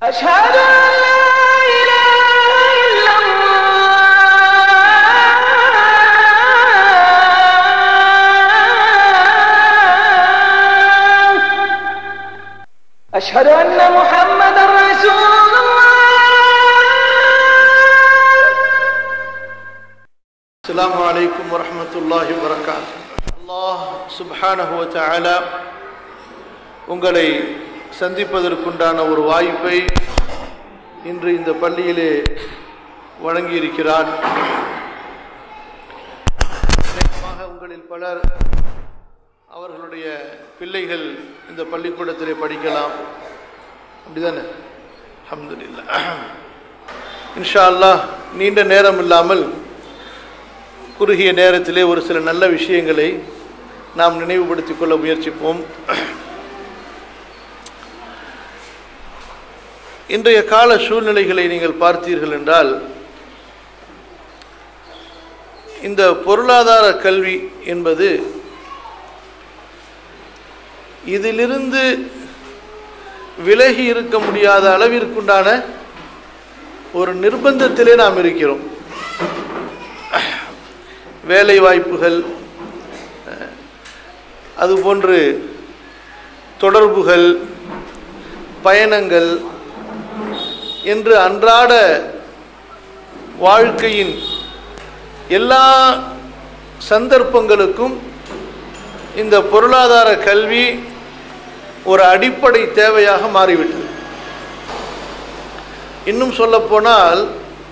أشهد أن لا إله إلا الله أشهد أن محمدا رسول الله அஸ்ஸலாமு அலைக்கும் வரஹ்மத்துல்லாஹி வரகாத் அல்லாஹ் சுப்ஹானஹு வ தஆலா உங்களை சந்திப்பதற்குண்டான ஒரு வாய்ப்பை இன்று இந்த பள்ளியிலே வழங்கியிருக்கிறான் அநேகமாக உங்களில் பலர் அவர்களுடைய பிள்ளைகள் இந்த பள்ளிக்கூடத்திலே படிக்கலாம் அப்படிதானே அல்ஹம்துலில்லாஹ் இன்ஷா அல்லாஹ் நீண்ட நேரம் இல்லாமல் குறுகிய நேரத்திலே ஒரு சில நல்ல விஷயங்களை நாம் நினைவுபடுத்திக் கொள்ள முயற்சிப்போம் இன்றைய கால சூழ்நிலைகளை நீங்கள் பார்த்தீர்கள் என்றால் இந்த பொருளாதார கல்வி என்பது இதிலிருந்து விலகி இருக்க முடியாத அளவிற்குண்டான ஒரு நிர்பந்தத்திலே நாம் இருக்கிறோம் வேலை வாய்ப்புகள் அஹ், அதுபோன்று தொடர்புகள் பயணங்கள் என்று அன்றாட வாழ்க்கையின் எல்லா சந்தர்ப்பங்களுக்கும் இந்த பொருளாதார கல்வி ஒரு அடிப்படை தேவையாக மாறிவிட்டது இன்னும் சொல்லப்போனால்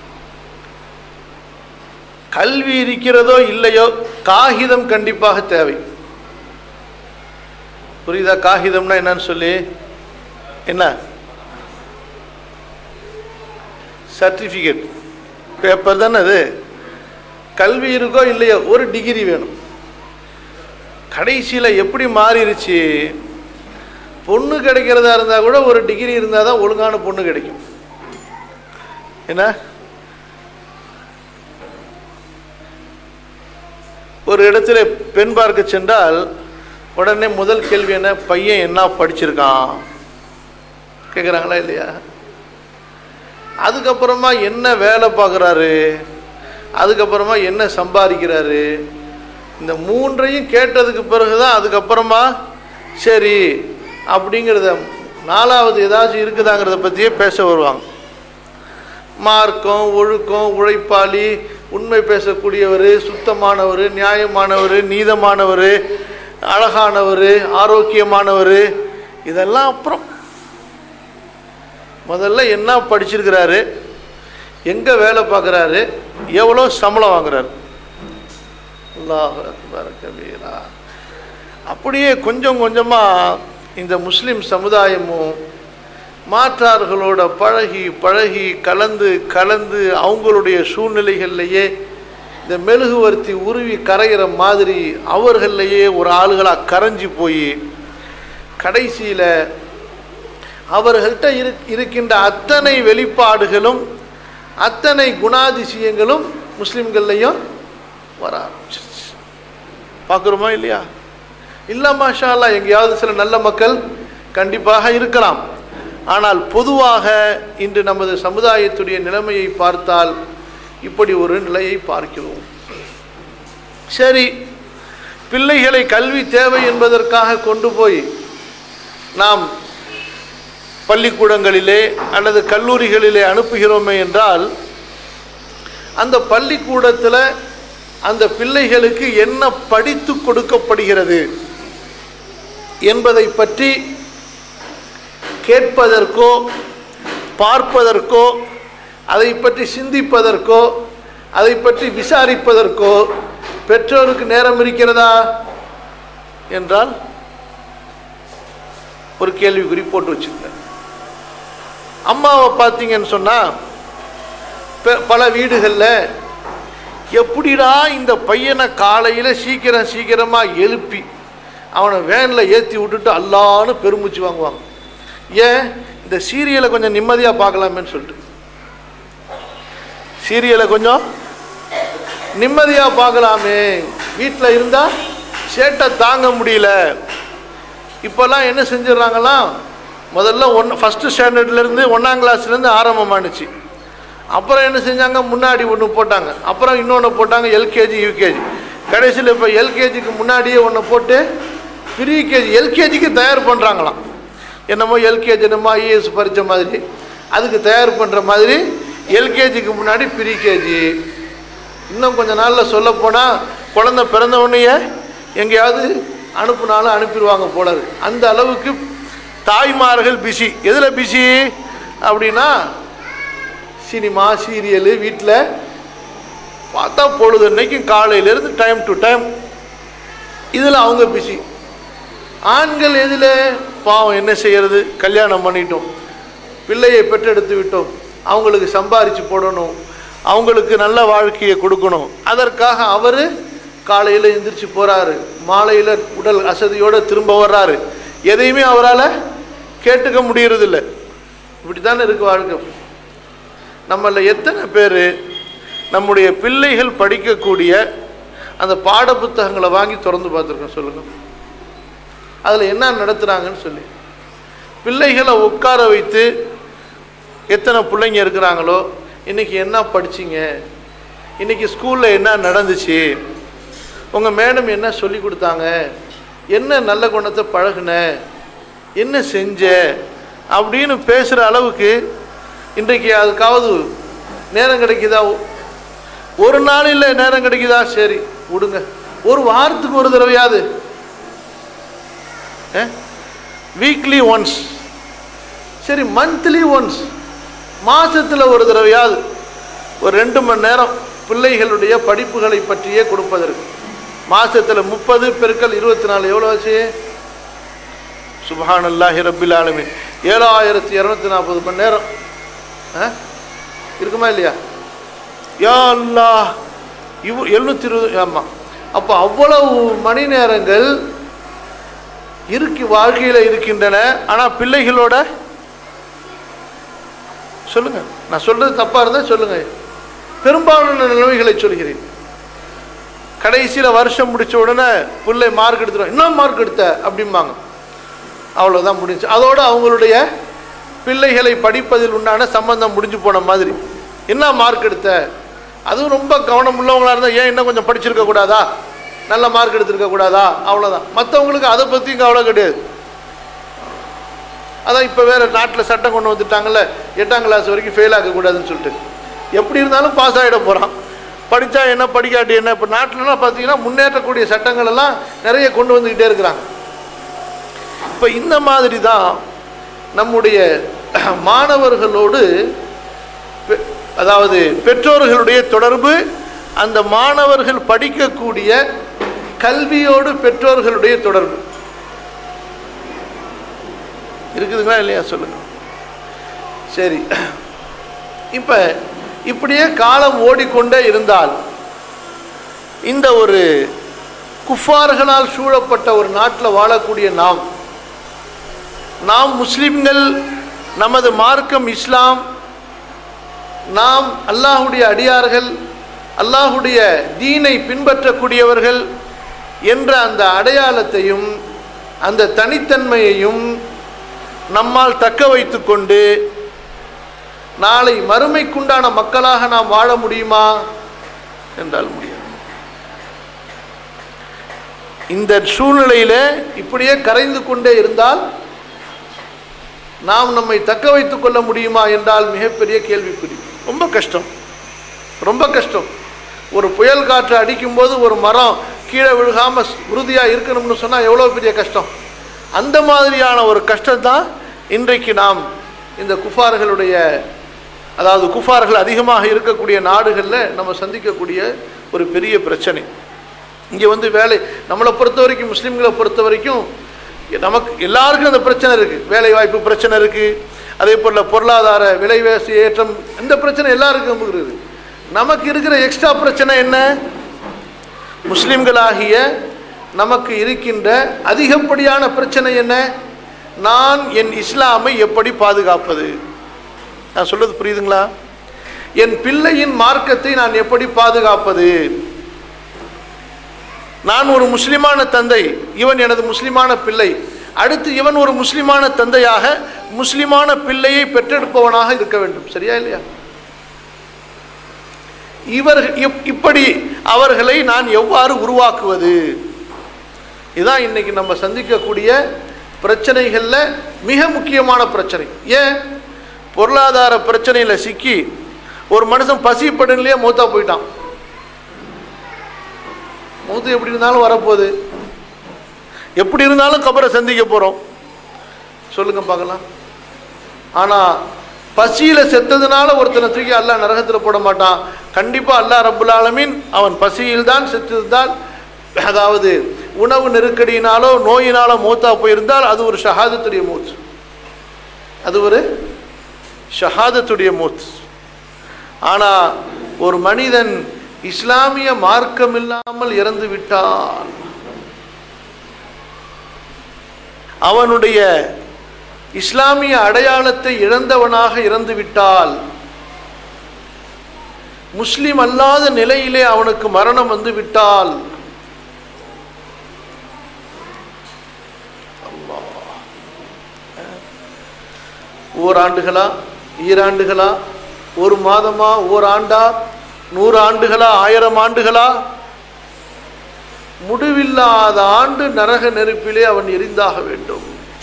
கல்வி இருக்கிறதோ இல்லையோ காகிதம் கண்டிப்பாக தேவை புரியுதா காகிதம்னா என்னன்னு சொல்லி என்ன சர்டிஃபிகேட் பேப்பர் தானே அது கல்வி இருக்கோ இல்லையோ ஒரு டிகிரி வேணும் கடைசியில் எப்படி மாறிடுச்சு பொண்ணு கிடைக்கிறதா இருந்தால் கூட ஒரு டிகிரி இருந்தால் தான் ஒழுங்கான பொண்ணு கிடைக்கும் என்ன ஒரு இடத்துல பெண் பார்க்க சென்றால் உடனே முதல் கேள்வி என்ன பையன் என்ன படிச்சிருக்கான் கேட்குறாங்களா இல்லையா அதுக்கப்புறமா என்ன வேலை பார்க்குறாரு அதுக்கப்புறமா என்ன சம்பாதிக்கிறாரு இந்த மூன்றையும் கேட்டதுக்கு பிறகு தான் அதுக்கப்புறமா சரி அப்படிங்கிறத நாலாவது ஏதாச்சும் இருக்குதாங்கிறத பற்றியே பேச வருவாங்க மார்க்கம் ஒழுக்கம் உழைப்பாளி உண்மை பேசக்கூடியவர் சுத்தமானவர் நியாயமானவர் நீதமானவர் அழகானவர் ஆரோக்கியமானவர் இதெல்லாம் அப்புறம் முதல்ல என்ன படிச்சிருக்கிறாரு எங்கே வேலை பார்க்குறாரு எவ்வளோ சம்பளம் வாங்குறாரு அல்லாஹ் அக்பர் கபீரா அப்படியே கொஞ்சம் கொஞ்சமாக இந்த முஸ்லீம் சமுதாயமும் மாற்றார்களோட பழகி பழகி கலந்து கலந்து அவங்களுடைய சூழ்நிலைகள்லையே இந்த மெழுகுவர்த்தி உருவி கரைகிற மாதிரி அவர்கள்லையே ஒரு ஆளுகளாக கரைஞ்சி போய் கடைசியில் அவர்கள்ட்ட இரு இருக்கின்ற அத்தனை வெளிப்பாடுகளும் அத்தனை குணாதிசயங்களும் முஸ்லீம்கள்லையும் வர ஆரம்பிச்சிருச்சு பார்க்குறோமா இல்லையா இல்லை மாஷா அல்லாஹ் எங்கேயாவது சில நல்ல மக்கள் கண்டிப்பாக இருக்கலாம் ஆனால் பொதுவாக இன்று நமது சமுதாயத்துடைய நிலைமையை பார்த்தால் இப்படி ஒரு நிலையை பார்க்கிறோம் சரி பிள்ளைகளை கல்வி தேவை என்பதற்காக கொண்டு போய் நாம் பள்ளிக்கூடங்களிலே அல்லது கல்லூரிகளிலே அனுப்புகிறோமே என்றால் அந்த பள்ளிக்கூடத்தில் அந்த பிள்ளைகளுக்கு என்ன படித்து கொடுக்கப்படுகிறது என்பதை பற்றி கேட்பதற்கோ பார்ப்பதற்கோ அதை பற்றி சிந்திப்பதற்கோ அதை பற்றி விசாரிப்பதற்கோ பெற்றோருக்கு நேரம் இருக்கிறதா என்றால் ஒரு கேள்விக்குறி போட்டு வச்சுக்க அம்மாவை பார்த்தீங்கன்னு சொன்னால் பல வீடுகளில் எப்படிடா இந்த பையனை காலையில் சீக்கிரம் சீக்கிரமாக எழுப்பி அவனை வேனில் ஏற்றி விட்டுட்டு அல்லான்னு பெருமூச்சு வாங்குவாங்க ஏன் இந்த சீரியலை கொஞ்சம் நிம்மதியாக பார்க்கலாமேன்னு சொல்லிட்டு சீரியலை கொஞ்சம் நிம்மதியாக பார்க்கலாமே வீட்டில் இருந்தால் சேட்டை தாங்க முடியல இப்போல்லாம் என்ன செஞ்சிடறாங்களாம் முதல்ல ஒன் ஃபஸ்ட்டு ஸ்டாண்டர்ட்லேருந்து ஒன்றாம் கிளாஸ்லேருந்து ஆரம்பமானுச்சு அப்புறம் என்ன செஞ்சாங்க முன்னாடி ஒன்று போட்டாங்க அப்புறம் இன்னொன்று போட்டாங்க எல்கேஜி யூகேஜி கடைசியில் இப்போ எல்கேஜிக்கு முன்னாடியே ஒன்று போட்டு ப்ரீகேஜி எல்கேஜிக்கு தயார் பண்ணுறாங்களாம் என்னமோ எல்கேஜி என்னமோ ஐஏஎஸ் பரிச்ச மாதிரி அதுக்கு தயார் பண்ணுற மாதிரி எல்கேஜிக்கு முன்னாடி ப்ரீகேஜி இன்னும் கொஞ்ச நாளில் சொல்லப்போனால் குழந்தை பிறந்த உடனேயே எங்கேயாவது அனுப்புனாலும் அனுப்பிடுவாங்க போல இருக்கு. அந்த அளவுக்கு தாய்மார்கள் பிஸி எதில் பிஸி அப்படின்னா சினிமா சீரியலு வீட்டில் பார்த்தா பொழுது அன்னைக்கும் காலையிலேருந்து டைம் டு டைம் இதில் அவங்க பிஸி ஆண்கள் எதில் பாவம் என்ன செய்யறது கல்யாணம் பண்ணிட்டோம் பிள்ளையை பெற்றெடுத்து விட்டோம் அவங்களுக்கு சம்பாரித்து போடணும் அவங்களுக்கு நல்ல வாழ்க்கையை கொடுக்கணும் அதற்காக அவர் காலையில் எந்திரிச்சு போகிறாரு மாலையில் உடல் அசதியோடு திரும்ப வர்றாரு எதையுமே அவரால் கேட்டுக்க முடியறதில்ல இப்படி தானே இருக்கு வாழ்க்கை நம்மள எத்தனை பேர் நம்முடைய பிள்ளைகள் படிக்கக்கூடிய அந்த பாட புத்தகங்களை வாங்கி திறந்து பார்த்துருக்கோம் சொல்லுங்கள் அதில் என்ன நடத்துகிறாங்கன்னு சொல்லி பிள்ளைகளை உட்கார வைத்து எத்தனை பிள்ளைங்க இருக்கிறாங்களோ இன்றைக்கி என்ன படிச்சீங்க இன்றைக்கி ஸ்கூலில் என்ன நடந்துச்சு உங்கள் மேடம் என்ன சொல்லி கொடுத்தாங்க என்ன நல்ல குணத்தை பழகுன என்ன செஞ்ச அப்படின்னு பேசுகிற அளவுக்கு இன்றைக்கு அதுக்காவது நேரம் கிடைக்குதா ஒரு நாளில் நேரம் கிடைக்குதா சரி விடுங்க ஒரு வாரத்துக்கு ஒரு தடவையாவது வீக்லி ஒன்ஸ் சரி மந்த்லி ஒன்ஸ் மாசத்தில் ஒரு தடவையாவது ஒரு ரெண்டு மணி நேரம் பிள்ளைகளுடைய படிப்புகளை பற்றியே கொடுப்பதற்கு மாசத்துல முப்பது பெருக்கல் இருபத்தி நாலு எவ்வளோ ஆச்சு சுபஹான் அல்லாஹி ரபில் ஆலமின் ஏழாயிரத்தி இரநூத்தி நாற்பது மணி நேரம் ஆ? இருக்குமா இல்லையா யா அல்லாஹ் இவ் எழுநூத்தி இருபது ஆமாம் அப்போ அவ்வளவு மணி நேரங்கள் இருக்கு வாழ்க்கையில் இருக்கின்றன ஆனால் பிள்ளைகளோட சொல்லுங்க நான் சொல்றது தப்பா இருந்தா சொல்லுங்க பெரும்பாலான நிலைமைகளை சொல்கிறேன் கடைசியில் வருஷம் முடிச்ச உடனே பிள்ளை மார்க் எடுத்துரும் என்ன மார்க் எடுத்த அப்படிம்பாங்க அவ்வளோதான் முடிஞ்சு அதோட அவங்களுடைய பிள்ளைகளை படிப்பதில் உண்டான சம்பந்தம் முடிஞ்சு போன மாதிரி என்ன மார்க் எடுத்த அதுவும் ரொம்ப கவனம் உள்ளவங்களா இருந்தால் ஏன் இன்னும் கொஞ்சம் படிச்சிருக்க கூடாதா நல்ல மார்க் எடுத்திருக்க கூடாதா அவ்வளோதான் மற்றவங்களுக்கு அதை பற்றியும் கவலை கிடையாது அதான் இப்போ வேறு நாட்டில் சட்டம் கொண்டு வந்துட்டாங்கல்ல எட்டாம் கிளாஸ் வரைக்கும் ஃபெயில் ஆகக்கூடாதுன்னு சொல்லிட்டு எப்படி இருந்தாலும் பாஸ் ஆகிட போகிறான் படித்தா என்ன படிக்காட்டி என்ன இப்போ நாட்டிலலாம் பார்த்தீங்கன்னா முன்னேற்றக்கூடிய சட்டங்கள் எல்லாம் நிறைய கொண்டு வந்துக்கிட்டே இருக்கிறாங்க இப்போ இந்த மாதிரி தான் நம்முடைய மாணவர்களோடு பெ- அதாவது பெற்றோர்களுடைய தொடர்பு அந்த மாணவர்கள் படிக்கக்கூடிய கல்வியோடு பெற்றோர்களுடைய தொடர்பு இருக்குதுங்களா இல்லையா சொல்லுங்க சரி இப்போ இப்படியே காலம் ஓடிக்கொண்டே இருந்தால் இந்த ஒரு குஃபார்களால் சூழப்பட்ட ஒரு நாட்டில் வாழக்கூடிய நாம் நாம் முஸ்லிம்கள் நமது மார்க்கம் இஸ்லாம் நாம் அல்லாஹுடைய அடியார்கள் அல்லாஹுடைய தீனை பின்பற்றக்கூடியவர்கள் என்ற அந்த அடையாளத்தையும் அந்த தனித்தன்மையையும் நம்மால் தக்க வைத்துக்கொண்டு நாளை மறுமைக்குண்டான மக்களாக நாம் வாழ முடியுமா என்றால் முடியாது இந்த சூழ்நிலையில இப்படியே கரைந்து கொண்டே இருந்தால் நாம் நம்மை தக்க வைத்துக் கொள்ள முடியுமா என்றால் மிகப்பெரிய கேள்விக்குறி ரொம்ப கஷ்டம் ரொம்ப கஷ்டம் ஒரு புயல் காற்று அடிக்கும்போது ஒரு மரம் கீழே விழுகாம உறுதியாக இருக்கணும்னு சொன்னால் எவ்வளோ பெரிய கஷ்டம் அந்த மாதிரியான ஒரு கஷ்டம் தான் இன்றைக்கு நாம் இந்த குஃபார்களுடைய அதாவது குஃபார்கள் அதிகமாக இருக்கக்கூடிய நாடுகளில் நம்ம சந்திக்கக்கூடிய ஒரு பெரிய பிரச்சனை இங்கே வந்து வேலை நம்மளை பொறுத்த வரைக்கும் முஸ்லீம்களை பொறுத்த வரைக்கும் நமக்கு எல்லாருக்கும் அந்த பிரச்சனை இருக்குது வேலை வாய்ப்பு பிரச்சனை இருக்குது அதே போல் பொருளாதார விலைவாசி ஏற்றம் இந்த பிரச்சனை எல்லாருக்கும் இருக்குது நமக்கு இருக்கிற எக்ஸ்ட்ரா பிரச்சனை என்ன முஸ்லிம்களாகிய நமக்கு இருக்கின்ற அதிகப்படியான பிரச்சனை என்ன நான் என் இஸ்லாமை எப்படி பாதுகாப்பது நான் சொல்றது புரியுதுங்களா என் பிள்ளையின் மார்க்கத்தை நான் எப்படி பாதுகாப்பது நான் ஒரு முஸ்லிமான தந்தை இவன் எனது முஸ்லிமான பிள்ளை அடுத்து இவன் ஒரு முஸ்லிமான தந்தையாக முஸ்லிமான பிள்ளையை பெற்றெடுப்பவனாக இருக்க வேண்டும் சரியா இல்லையா இவர்கள் இப்- இப்படி அவர்களை நான் எவ்வாறு உருவாக்குவது இதுதான் இன்னைக்கு நம்ம சந்திக்கக்கூடிய பிரச்சனைகளில் மிக முக்கியமான பிரச்சனை ஏன் பொருளாதார பிரச்சனையில் சிக்கி ஒரு மனுஷன் பசி படன்லேயே மூத்தா போயிட்டான் மூத்து எப்படி இருந்தாலும் வரப்போகுது எப்படி இருந்தாலும் கபரை சந்திக்க போகிறோம் சொல்லுங்க பார்க்கலாம் ஆனால் பசியில் செத்ததுனால ஒருத்தனை தூக்கி அல்லாஹ் நரகத்தில் போட மாட்டான் கண்டிப்பாக அல்லாஹ் ரப்புல் ஆலமீன் அவன் பசியில் தான் செத்ததுதான் அதாவது உணவு நெருக்கடியினாலோ நோயினாலோ மூத்தா போயிருந்தால் அது ஒரு ஷஹாதத்துடைய மூத் அது ஒரு ஷஹாதத்துடைய மூத் ஆனால் ஒரு மனிதன் இஸ்லாமிய மார்க்கம் இல்லாமல் இறந்து விட்டான் அவனுடைய இஸ்லாமிய அடையாளத்தை இழந்தவனாக இறந்து விட்டால் முஸ்லிம் அல்லாத நிலையிலே அவனுக்கு மரணம் வந்து விட்டால் அல்லாஹ். ஓராண்டுகளா ஈராண்டுகளா ஒரு மாதமா ஓராண்டா நூறு ஆண்டுகளா ஆயிரம் ஆண்டுகளா முடிவில்லாத ஆண்டு நரக நெருப்பிலே அவன் எரிந்தாக வேண்டும்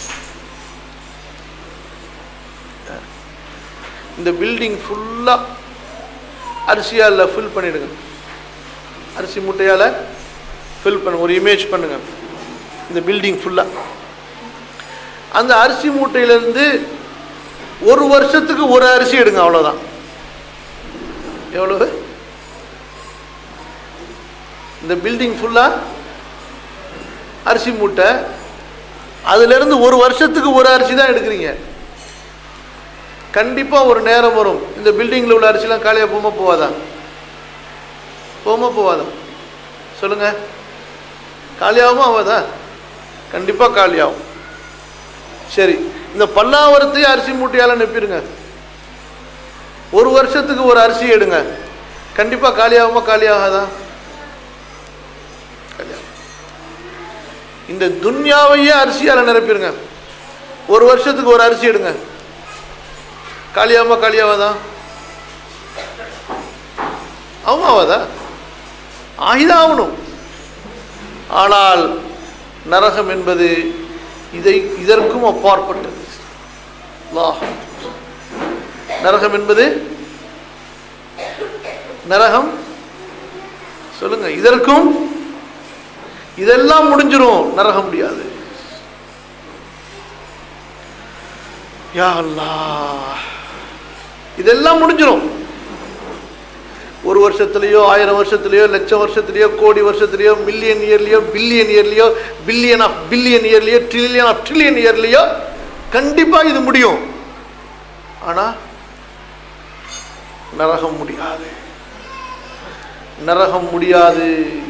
இந்த பில்டிங் ஃபுல்லாக அரிசியால் ஃபில் பண்ணிடுங்க அரிசி மூட்டையால் ஃபில் பண்ணுங்க ஒரு இமேஜ் பண்ணுங்க இந்த பில்டிங் ஃபுல்லாக அந்த அரிசி மூட்டையிலேருந்து ஒரு வருஷத்துக்கு ஒரு அரிசி எடுங்க அவ்வளோதான் எவ்வளவு இந்த பில்டிங் ஃபுல்லாக அரிசி மூட்டை அதுலேருந்து ஒரு வருஷத்துக்கு ஒரு அரிசி தான் எடுக்கிறீங்க கண்டிப்பாக ஒரு நேரம் வரும் இந்த பில்டிங்கில் உள்ள அரிசிலாம் காலியாக போமா போவாதா போமா போவாதா சொல்லுங்க காலியாகுமா ஆகாதா கண்டிப்பாக காலியாகும் சரி இந்த பல்லாவரத்தையும் அரிசி மூட்டையால் நிப்பிருங்க ஒரு வருஷத்துக்கு ஒரு அரிசி எடுங்க கண்டிப்பாக காலியாகுமா காலியாகாதா காலியாகும். இந்த துன்யாவையே அரிசியால் நிரப்பிடுங்க ஒரு வருஷத்துக்கு ஒரு அரிசி எடுங்க காலியாமா காலியாவாதா ஆமாவாதா ஆகிதான் ஆகணும் ஆனால் நரகம் என்பது இதை இதற்கும் அப்பாற்பட்டது அல்லாஹ். நரகம் என்பது நரகம் சொல்லுங்க இதற்கும் இதெல்லாம் முடிஞ்சிரும் நரகம் முடியாது யா அல்லாஹ் இதெல்லாம் முடிஞ்சிரும் ஒரு வருஷத்துலயோ ஆயிரம் வருஷத்துலயோ லட்சம் வருஷத்துலயோ கோடி வருஷத்துலயோ மில்லியன் இயர்லயோ பில்லியன் இயர்லயோ பில்லியன் ஆஃப் பில்லியன் இயர்லயோ ட்ரில்லியன் ஆஃப் ட்ரில்லியன் இயர்லயோ கண்டிப்பா இது முடியும் ஆனா நரகம் முடியாது நரகம் முடியாது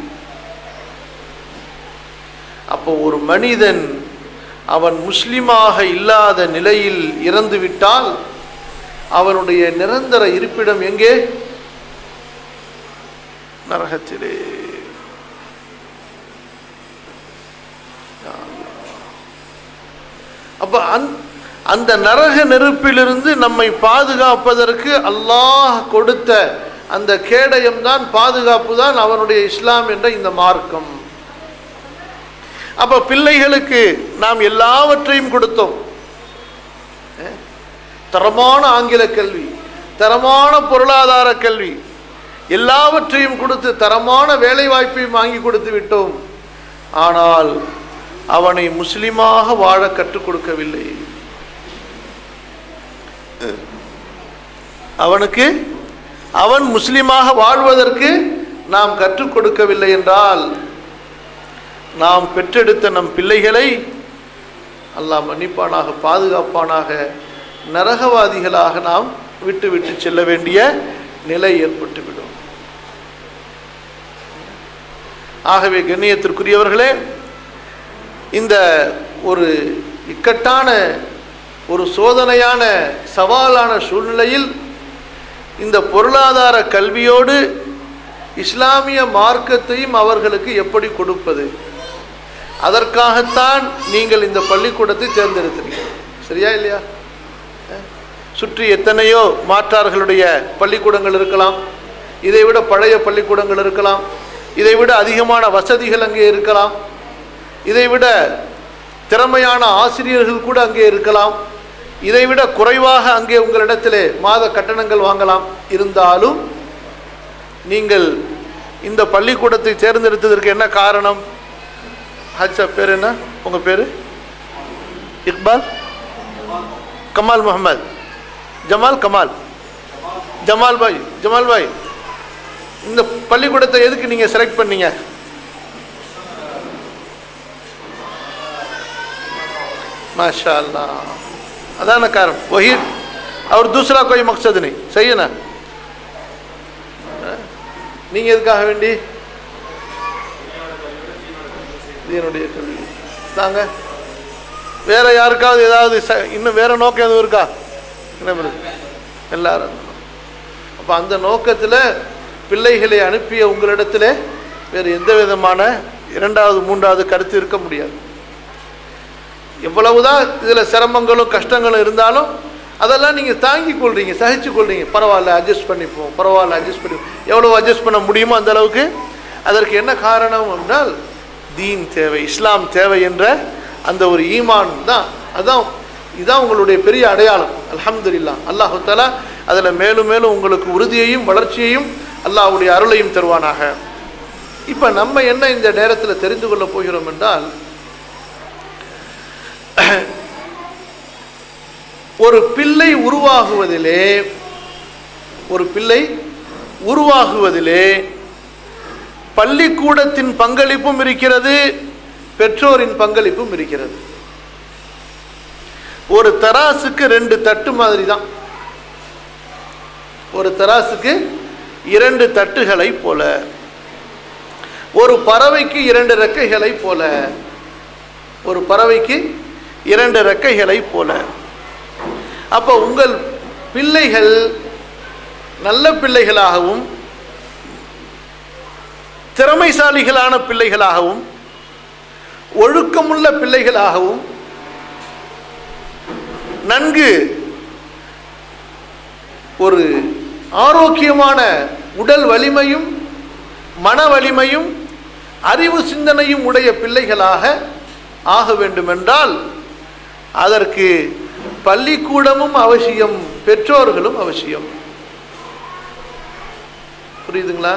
அப்போ ஒரு மனிதன் அவன் முஸ்லிமாக இல்லாத நிலையில் இறந்து விட்டால் அவனுடைய நிரந்தர இருப்பிடம் எங்கே நரகத்திலே யா அல்லாஹ். அப்ப அந்- அந்த நரக நெருப்பிலிருந்து நம்மை பாதுகாப்பதற்கு அல்லாஹ் கொடுத்த அந்த கேடயம் தான் பாதுகாப்பு தான் அவனுடைய இஸ்லாம் என்ற இந்த மார்க்கம் அப்ப பிள்ளைகளுக்கு நாம் எல்லாவற்றையும் கொடுத்தோம் அஹ், தரமான ஆங்கில கல்வி தரமான பொருளாதார கல்வி எல்லாவற்றையும் கொடுத்து தரமான வேலை வாய்ப்பையும் வாங்கி கொடுத்து விட்டோம் ஆனால் அவனை முஸ்லிமாக வாழ கற்றுக் கொடுக்கவில்லை அவனுக்கு அவன் முஸ்லிமாக வாழ்வதற்கு நாம் கற்றுக் கொடுக்கவில்லை என்றால் நாம் பெற்றெடுத்த நம் பிள்ளைகளை அல்லாஹ் மன்னிப்பானாக பாதுகாப்பானாக நரகவாதிகளாக நாம் விட்டு விட்டு செல்ல வேண்டிய நிலை ஏற்பட்டுவிடும் ஆகவே கண்ணியத்திற்குரியவர்களே இந்த ஒரு இக்கட்டான ஒரு சோதனையான சவாலான சூழ்நிலையில் இந்த பொருளாதார கல்வியோடு இஸ்லாமிய மார்க்கத்தையும் அவர்களுக்கு எப்படி கொடுப்பது அதற்காகத்தான் நீங்கள் இந்த பள்ளிக்கூடத்தை தேர்ந்தெடுத்தீர்கள் சரியா இல்லையா அஹ்? சுற்றி எத்தனையோ மாற்றார்களுடைய பள்ளிக்கூடங்கள் இருக்கலாம் இதை விட பழைய பள்ளிக்கூடங்கள் இருக்கலாம் இதை விட அதிகமான வசதிகள் அங்கே இருக்கலாம் இதை விட திறமையான ஆசிரியர்கள் கூட அங்கே இருக்கலாம் இதை விட குறைவாக அங்கே உங்களிடத்திலே மாத கட்டணங்கள் வாங்கலாம் இருந்தாலும் நீங்கள் இந்த பள்ளிக்கூடத்தை தேர்ந்தெடுத்ததற்கு என்ன காரணம் ஹஜ் சாப் பேர் என்ன உங்க பேரு இக்பால் கமால் முகமது ஜமால் கமால் ஜமால் பாய் ஜமால் பாய் இந்த பள்ளிக்கூடத்தை எதுக்கு நீங்க செலக்ட் பண்ணீங்க माशा अल्लाह अदा ना कारण वही और दूसरा कोई मकसद नहीं सही है ना நீங்க எதுக்காக வேண்டி இதனுடைய கல்வி தாங்க வேற யாருக்காவது ஏதாவது ச- இன்னும் வேற நோக்கம் எதுவும் இருக்கா என்ன பண்ணுது? எல்லாரும் அப்ப அந்த நோக்கத்துல பிள்ளைகளை அனுப்பிய உங்களிடத்துல வேறு எந்த விதமான இரண்டாவது மூன்றாவது கருத்து இருக்க முடியாது எவ்வளவுதான் இதில் சிரமங்களும் கஷ்டங்களும் இருந்தாலும் அதெல்லாம் நீங்கள் தாங்கிக் கொள்றீங்க சகிச்சு கொள்றீங்க பரவாயில்ல அட்ஜஸ்ட் பண்ணிப்போம் பரவாயில்ல அட்ஜஸ்ட் பண்ணி எவ்வளோ அட்ஜஸ்ட் பண்ண முடியுமோ அந்த அளவுக்கு அதற்கு என்ன காரணம் என்றால் தீன் தேவை இஸ்லாம் தேவை என்ற அந்த ஒரு ஈமான் தான் அதான் இதுதான் உங்களுடைய பெரிய அடையாளம் அல்ஹம்துலில்லாஹ் அல்லாஹு தஆலா அதில் மேலும் மேலும் உங்களுக்கு உறுதியையும் வளர்ச்சியையும் அல்லாஹ்வுடைய அருளையும் தருவானாக இப்போ நம்ம என்ன இந்த நேரத்தில் தெரிந்து கொள்ளப் போகிறோம் என்றால் ஒரு பிள்ளை உருவாகுவதிலே ஒரு பிள்ளை உருவாகுவதிலே பள்ளிக்கூடத்தின் பங்களிப்பும் இருக்கிறது பெற்றோரின் பங்களிப்பும் இருக்கிறது ஒரு தராசுக்கு ரெண்டு தட்டு மாதிரி தான் ஒரு தராசுக்கு இரண்டு தட்டுகளை போல ஒரு பறவைக்கு இரண்டு ரெக்கைகளை போல ஒரு பறவைக்கு இரண்டு ரெக்கைகளை போல அப்போ உங்கள் பிள்ளைகள் நல்ல பிள்ளைகளாகவும் திறமைசாலிகளான பிள்ளைகளாகவும் ஒழுக்கமுள்ள பிள்ளைகளாகவும் நன்கு ஒரு ஆரோக்கியமான உடல் வலிமையும் மன வலிமையும் அறிவு சிந்தனையும் உடைய பிள்ளைகளாக ஆக வேண்டுமென்றால் அதற்கு பள்ளிக்கூடமும் அவசியம் பெற்றோர்களும் அவசியம் புரியுதுங்களா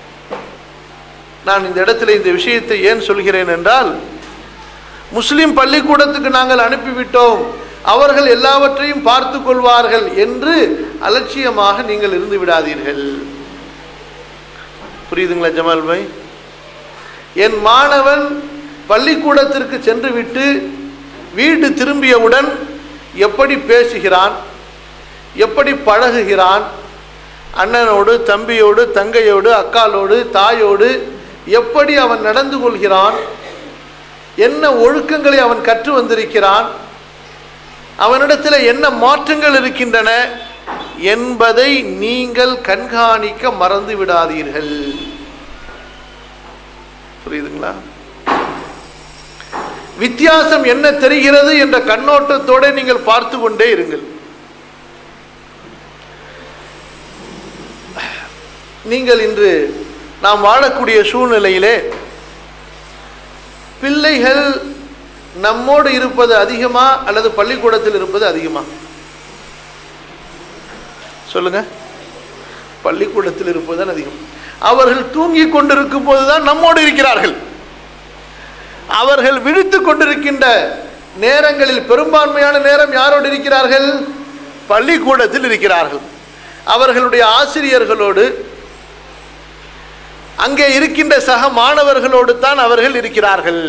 நான் இந்த இடத்துல இந்த விஷயத்தை ஏன் சொல்கிறேன் என்றால் முஸ்லிம் பள்ளிக்கூடத்துக்கு நாங்கள் அனுப்பிவிட்டோம் அவர்கள் எல்லாவற்றையும் பார்த்து கொள்வார்கள் என்று அலட்சியமாக நீங்கள் இருந்து விடாதீர்கள் புரியுதுங்களா ஜமால் பாய் என் மாணவன் பள்ளிக்கூடத்திற்கு சென்று விட்டு வீடு திரும்பியவுடன் எப்படி பேசுகிறான் எப்படி பழகுகிறான் அண்ணனோடு தம்பியோடு தங்கையோடு அக்காலோடு தாயோடு எப்படி அவன் நடந்து கொள்கிறான் என்ன ஒழுக்கங்களை அவன் கற்று வந்திருக்கிறான் அவனிடத்தில் என்ன மாற்றங்கள் இருக்கின்றன என்பதை நீங்கள் கண்காணிக்க மறந்து விடாதீர்கள் புரியுதுங்களா வித்தியாசம் என்ன தெரிகிறது என்ற கண்ணோட்டத்தோட நீங்கள் பார்த்து கொண்டே இருங்கள் நீங்கள் இன்று நாம் வாழக்கூடிய சூழ்நிலையிலே பிள்ளைகள் நம்மோடு இருப்பது அதிகமா அல்லது பள்ளிக்கூடத்தில் இருப்பது அதிகமா சொல்லுங்க பள்ளிக்கூடத்தில் இருப்பதுதான் அதிகம் அவர்கள் தூங்கிக் கொண்டிருக்கும் போதுதான் நம்மோடு இருக்கிறார்கள் அவர்கள் விழித்து கொண்டிருக்கின்ற நேரங்களில் பெரும்பான்மையான நேரம் யாரோடு இருக்கிறார்கள் பள்ளிக்கூடத்தில் இருக்கிறார்கள் அவர்களுடைய ஆசிரியர்களோடு அங்கே இருக்கின்ற சக மாணவர்களோடு தான் அவர்கள் இருக்கிறார்கள்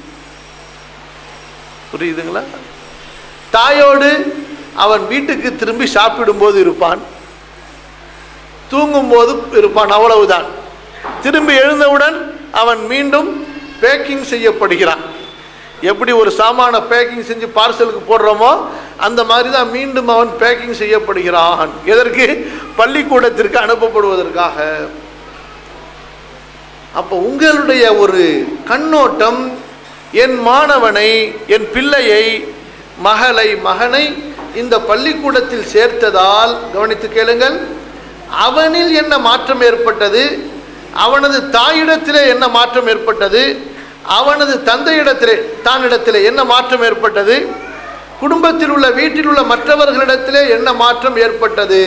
புரியுதுங்களா தாயோடு அவன் வீட்டுக்கு திரும்பி சாப்பிடும்போது இருப்பான் தூங்கும்போது இருப்பான் அவ்வளவுதான் திரும்பி எழுந்தவுடன் அவன் மீண்டும் பேக்கிங் செய்யப்படுகிறான் எப்படி ஒரு சாமான பேக்கிங் செஞ்சு பார்சலுக்கு போடுறோமோ அந்த மாதிரி தான் மீண்டும் அவன் பேக்கிங் செய்யப்படுகிறான் எதற்கு பள்ளிக்கூடத்திற்கு அனுப்பப்படுவதற்காக அப்போ உங்களுடைய ஒரு கண்ணோட்டம் என் மாணவனை என் பிள்ளையை மகளை மகனை இந்த பள்ளிக்கூடத்தில் சேர்த்ததால் கவனித்து கேளுங்கள் அவனில் என்ன மாற்றம் ஏற்பட்டது அவனது தாயிடத்திலே என்ன மாற்றம் ஏற்பட்டது அவனது தந்தையிடத்திலே தானிடத்திலே என்ன மாற்றம் ஏற்பட்டது குடும்பத்தில் உள்ள வீட்டில் உள்ள மற்றவர்களிடத்திலே என்ன மாற்றம் ஏற்பட்டது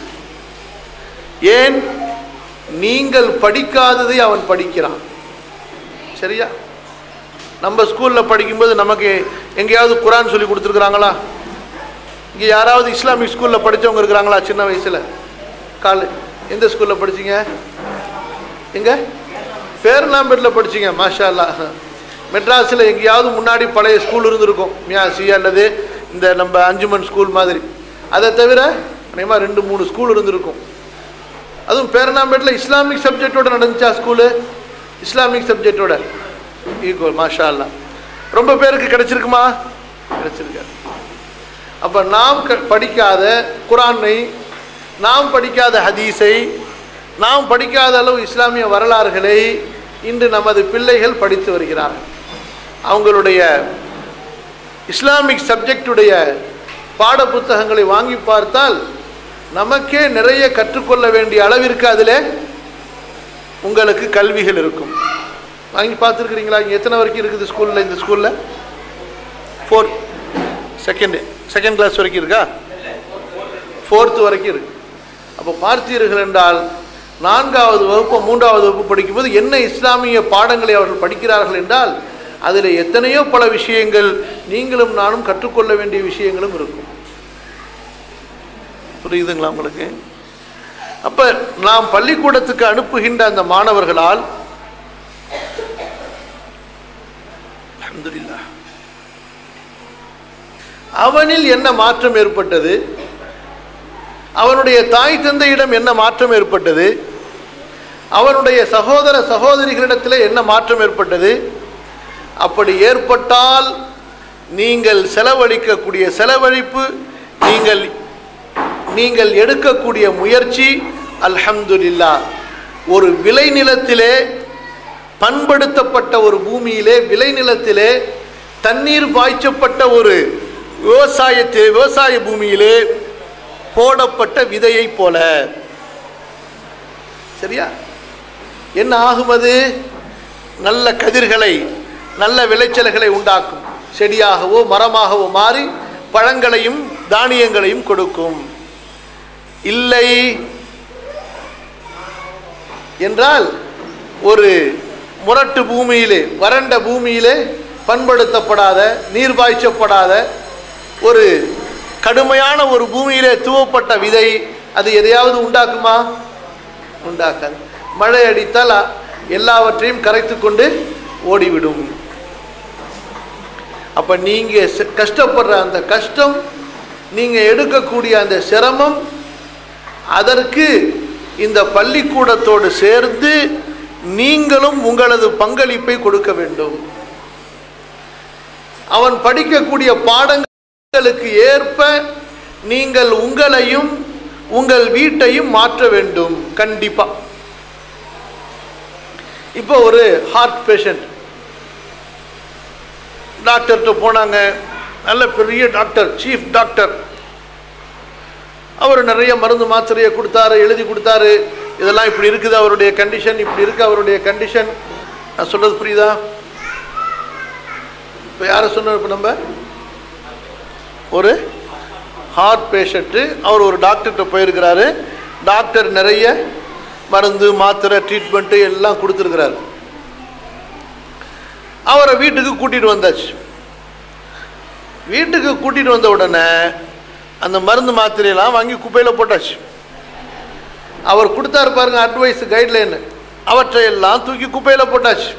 ஏன் நீங்கள் படிக்காததை அவன் படிக்கிறான் சரியா நம்ம ஸ்கூலில் படிக்கும்போது நமக்கு எங்கேயாவது குரான் சொல்லி கொடுத்துருக்குறாங்களா இங்கே யாராவது இஸ்லாமிக் ஸ்கூலில் படித்தவங்க இருக்கிறாங்களா சின்ன வயசில் கால் எந்த ஸ்கூலில் படிச்சீங்க எங்க பேர்லாம்பேட்டில் படிச்சீங்க மாஷா அல்லாஹ் மெட்ராஸில் எங்கேயாவது முன்னாடி பழைய ஸ்கூல் இருந்திருக்கும் மியாசி அல்லது இந்த நம்ம அஞ்சுமன் ஸ்கூல் மாதிரி அதை தவிர அநேகமாக ரெண்டு மூணு ஸ்கூல் இருந்திருக்கும் அதுவும் பேரணாம்பேட்டில் இஸ்லாமிக் சப்ஜெக்டோட நடந்துச்சா ஸ்கூலு இஸ்லாமிக் சப்ஜெக்டோட ஈக்குவல் மாஷா அல்லா ரொம்ப பேருக்கு கிடைச்சிருக்குமா கிடைச்சிருக்காது அப்போ நாம் க- படிக்காத குரானை நாம் படிக்காத ஹதீஸை நாம் படிக்காத அளவு இஸ்லாமிய வரலாறுகளை இன்று நமது பிள்ளைகள் படித்து வருகிறார்கள் அவங்களுடைய இஸ்லாமிக் சப்ஜெக்டுடைய பாட புத்தகங்களை வாங்கி பார்த்தால் நமக்கே நிறைய கற்றுக்கொள்ள வேண்டிய அளவிற்கு அதில் உங்களுக்கு கல்விகள் இருக்கும் வாங்கி பார்த்துருக்குறீங்களா இங்கே எத்தனை வரைக்கும் இருக்குது ஸ்கூலில் இந்த ஸ்கூலில் ஃபோர்த் செகண்டு செகண்ட் கிளாஸ் வரைக்கும் இருக்கா ஃபோர்த்து வரைக்கும் இருக்கு அப்போ பார்த்தீர்கள் என்றால் நான்காவது வகுப்பு மூன்றாவது வகுப்பு படிக்கும்போது என்ன இஸ்லாமிய பாடங்களை அவர்கள் படிக்கிறார்கள் என்றால் அதில் எத்தனையோ பல விஷயங்கள் நீங்களும் நானும் கற்றுக்கொள்ள வேண்டிய விஷயங்களும் இருக்கும் புரியுதுங்களா உங்களுக்கு அப்ப நாம் பள்ளிக்கூடத்துக்கு அனுப்புகின்ற அந்த மாணவர்களால் அல்ஹம்துலில்லாஹ் அவனில் என்ன மாற்றம் ஏற்பட்டது அவனுடைய தாய் தந்தையிடம் என்ன மாற்றம் ஏற்பட்டது அவனுடைய சகோதர சகோதரிகளிடத்தில் என்ன மாற்றம் ஏற்பட்டது அப்படி ஏற்பட்டால் நீங்கள் செலவழிக்கக்கூடிய செலவழிப்பு நீங்கள் நீங்கள் எடுக்கக்கூடிய முயற்சி அல்ஹம்துலில்லா ஒரு விளைநிலத்திலே பண்படுத்தப்பட்ட ஒரு பூமியிலே விளைநிலத்திலே தண்ணீர் பாய்ச்சப்பட்ட ஒரு விவசாயத்தை விவசாய பூமியிலே போடப்பட்ட விதையைப் போல சரியா என்ன ஆகும் அது நல்ல கதிர்களை நல்ல விளைச்சல்களை உண்டாக்கும் செடியாகவோ மரமாகவோ மாறி பழங்களையும் தானியங்களையும் கொடுக்கும் இல்லை என்றால் ஒரு முரட்டு பூமியிலே வறண்ட பூமியிலே பண்படுத்தப்படாத நீர் பாய்ச்சப்படாத ஒரு கடுமையான ஒரு பூமியிலே துவப்பட்ட விதை அது எதையாவது உண்டாக்குமா உண்டாக்காது மழை அடித்தால் அ- எல்லாவற்றையும் கரைத்து கொண்டு ஓடிவிடும் அப்ப நீங்க செ- கஷ்டப்படுற அந்த கஷ்டம் நீங்க எடுக்கக்கூடிய அந்த சிரமம் அதற்கு இந்த பள்ளிக்கூடத்தோடு சேர்ந்து நீங்களும் உங்களது பங்களிப்பை கொடுக்க வேண்டும் அவன் படிக்கக்கூடிய பாடங்களுக்கு ஏற்ப நீங்கள் உங்களையும் உங்கள் வீட்டையும் மாற்ற வேண்டும் கண்டிப்பா இப்போ ஒரு ஹார்ட் பேஷண்ட் டாக்டர்கிட்ட போனாங்க நல்ல பெரிய டாக்டர் சீஃப் டாக்டர் அவர் நிறைய மருந்து மாத்திரையை கொடுத்தாரு எழுதி கொடுத்தாரு இதெல்லாம் இப்படி இருக்குது அவருடைய கண்டிஷன் இப்படி இருக்கு அவருடைய கண்டிஷன் நான் சொல்றது புரியுதா இப்போ யாரை சொன்னோம் இப்போ நம்ம ஒரு ஹார்ட் பேஷண்ட்டு அவர் ஒரு டாக்டர்கிட்ட போயிருக்கிறாரு டாக்டர் நிறைய மருந்து மாத்திரை ட்ரீட்மெண்ட்டு எல்லாம் கொடுத்துருக்கிறாரு அவரை வீட்டுக்கு கூட்டிகிட்டு வந்தாச்சு வீட்டுக்கு கூட்டிகிட்டு வந்த உடனே அந்த மருந்து மாத்திரையெல்லாம் வாங்கி குப்பையில் போட்டாச்சு அவர் கொடுத்தாரு பாருங்க அட்வைஸ் கைட்லைன் அவற்றை எல்லாம் தூக்கி குப்பையில் போட்டாச்சு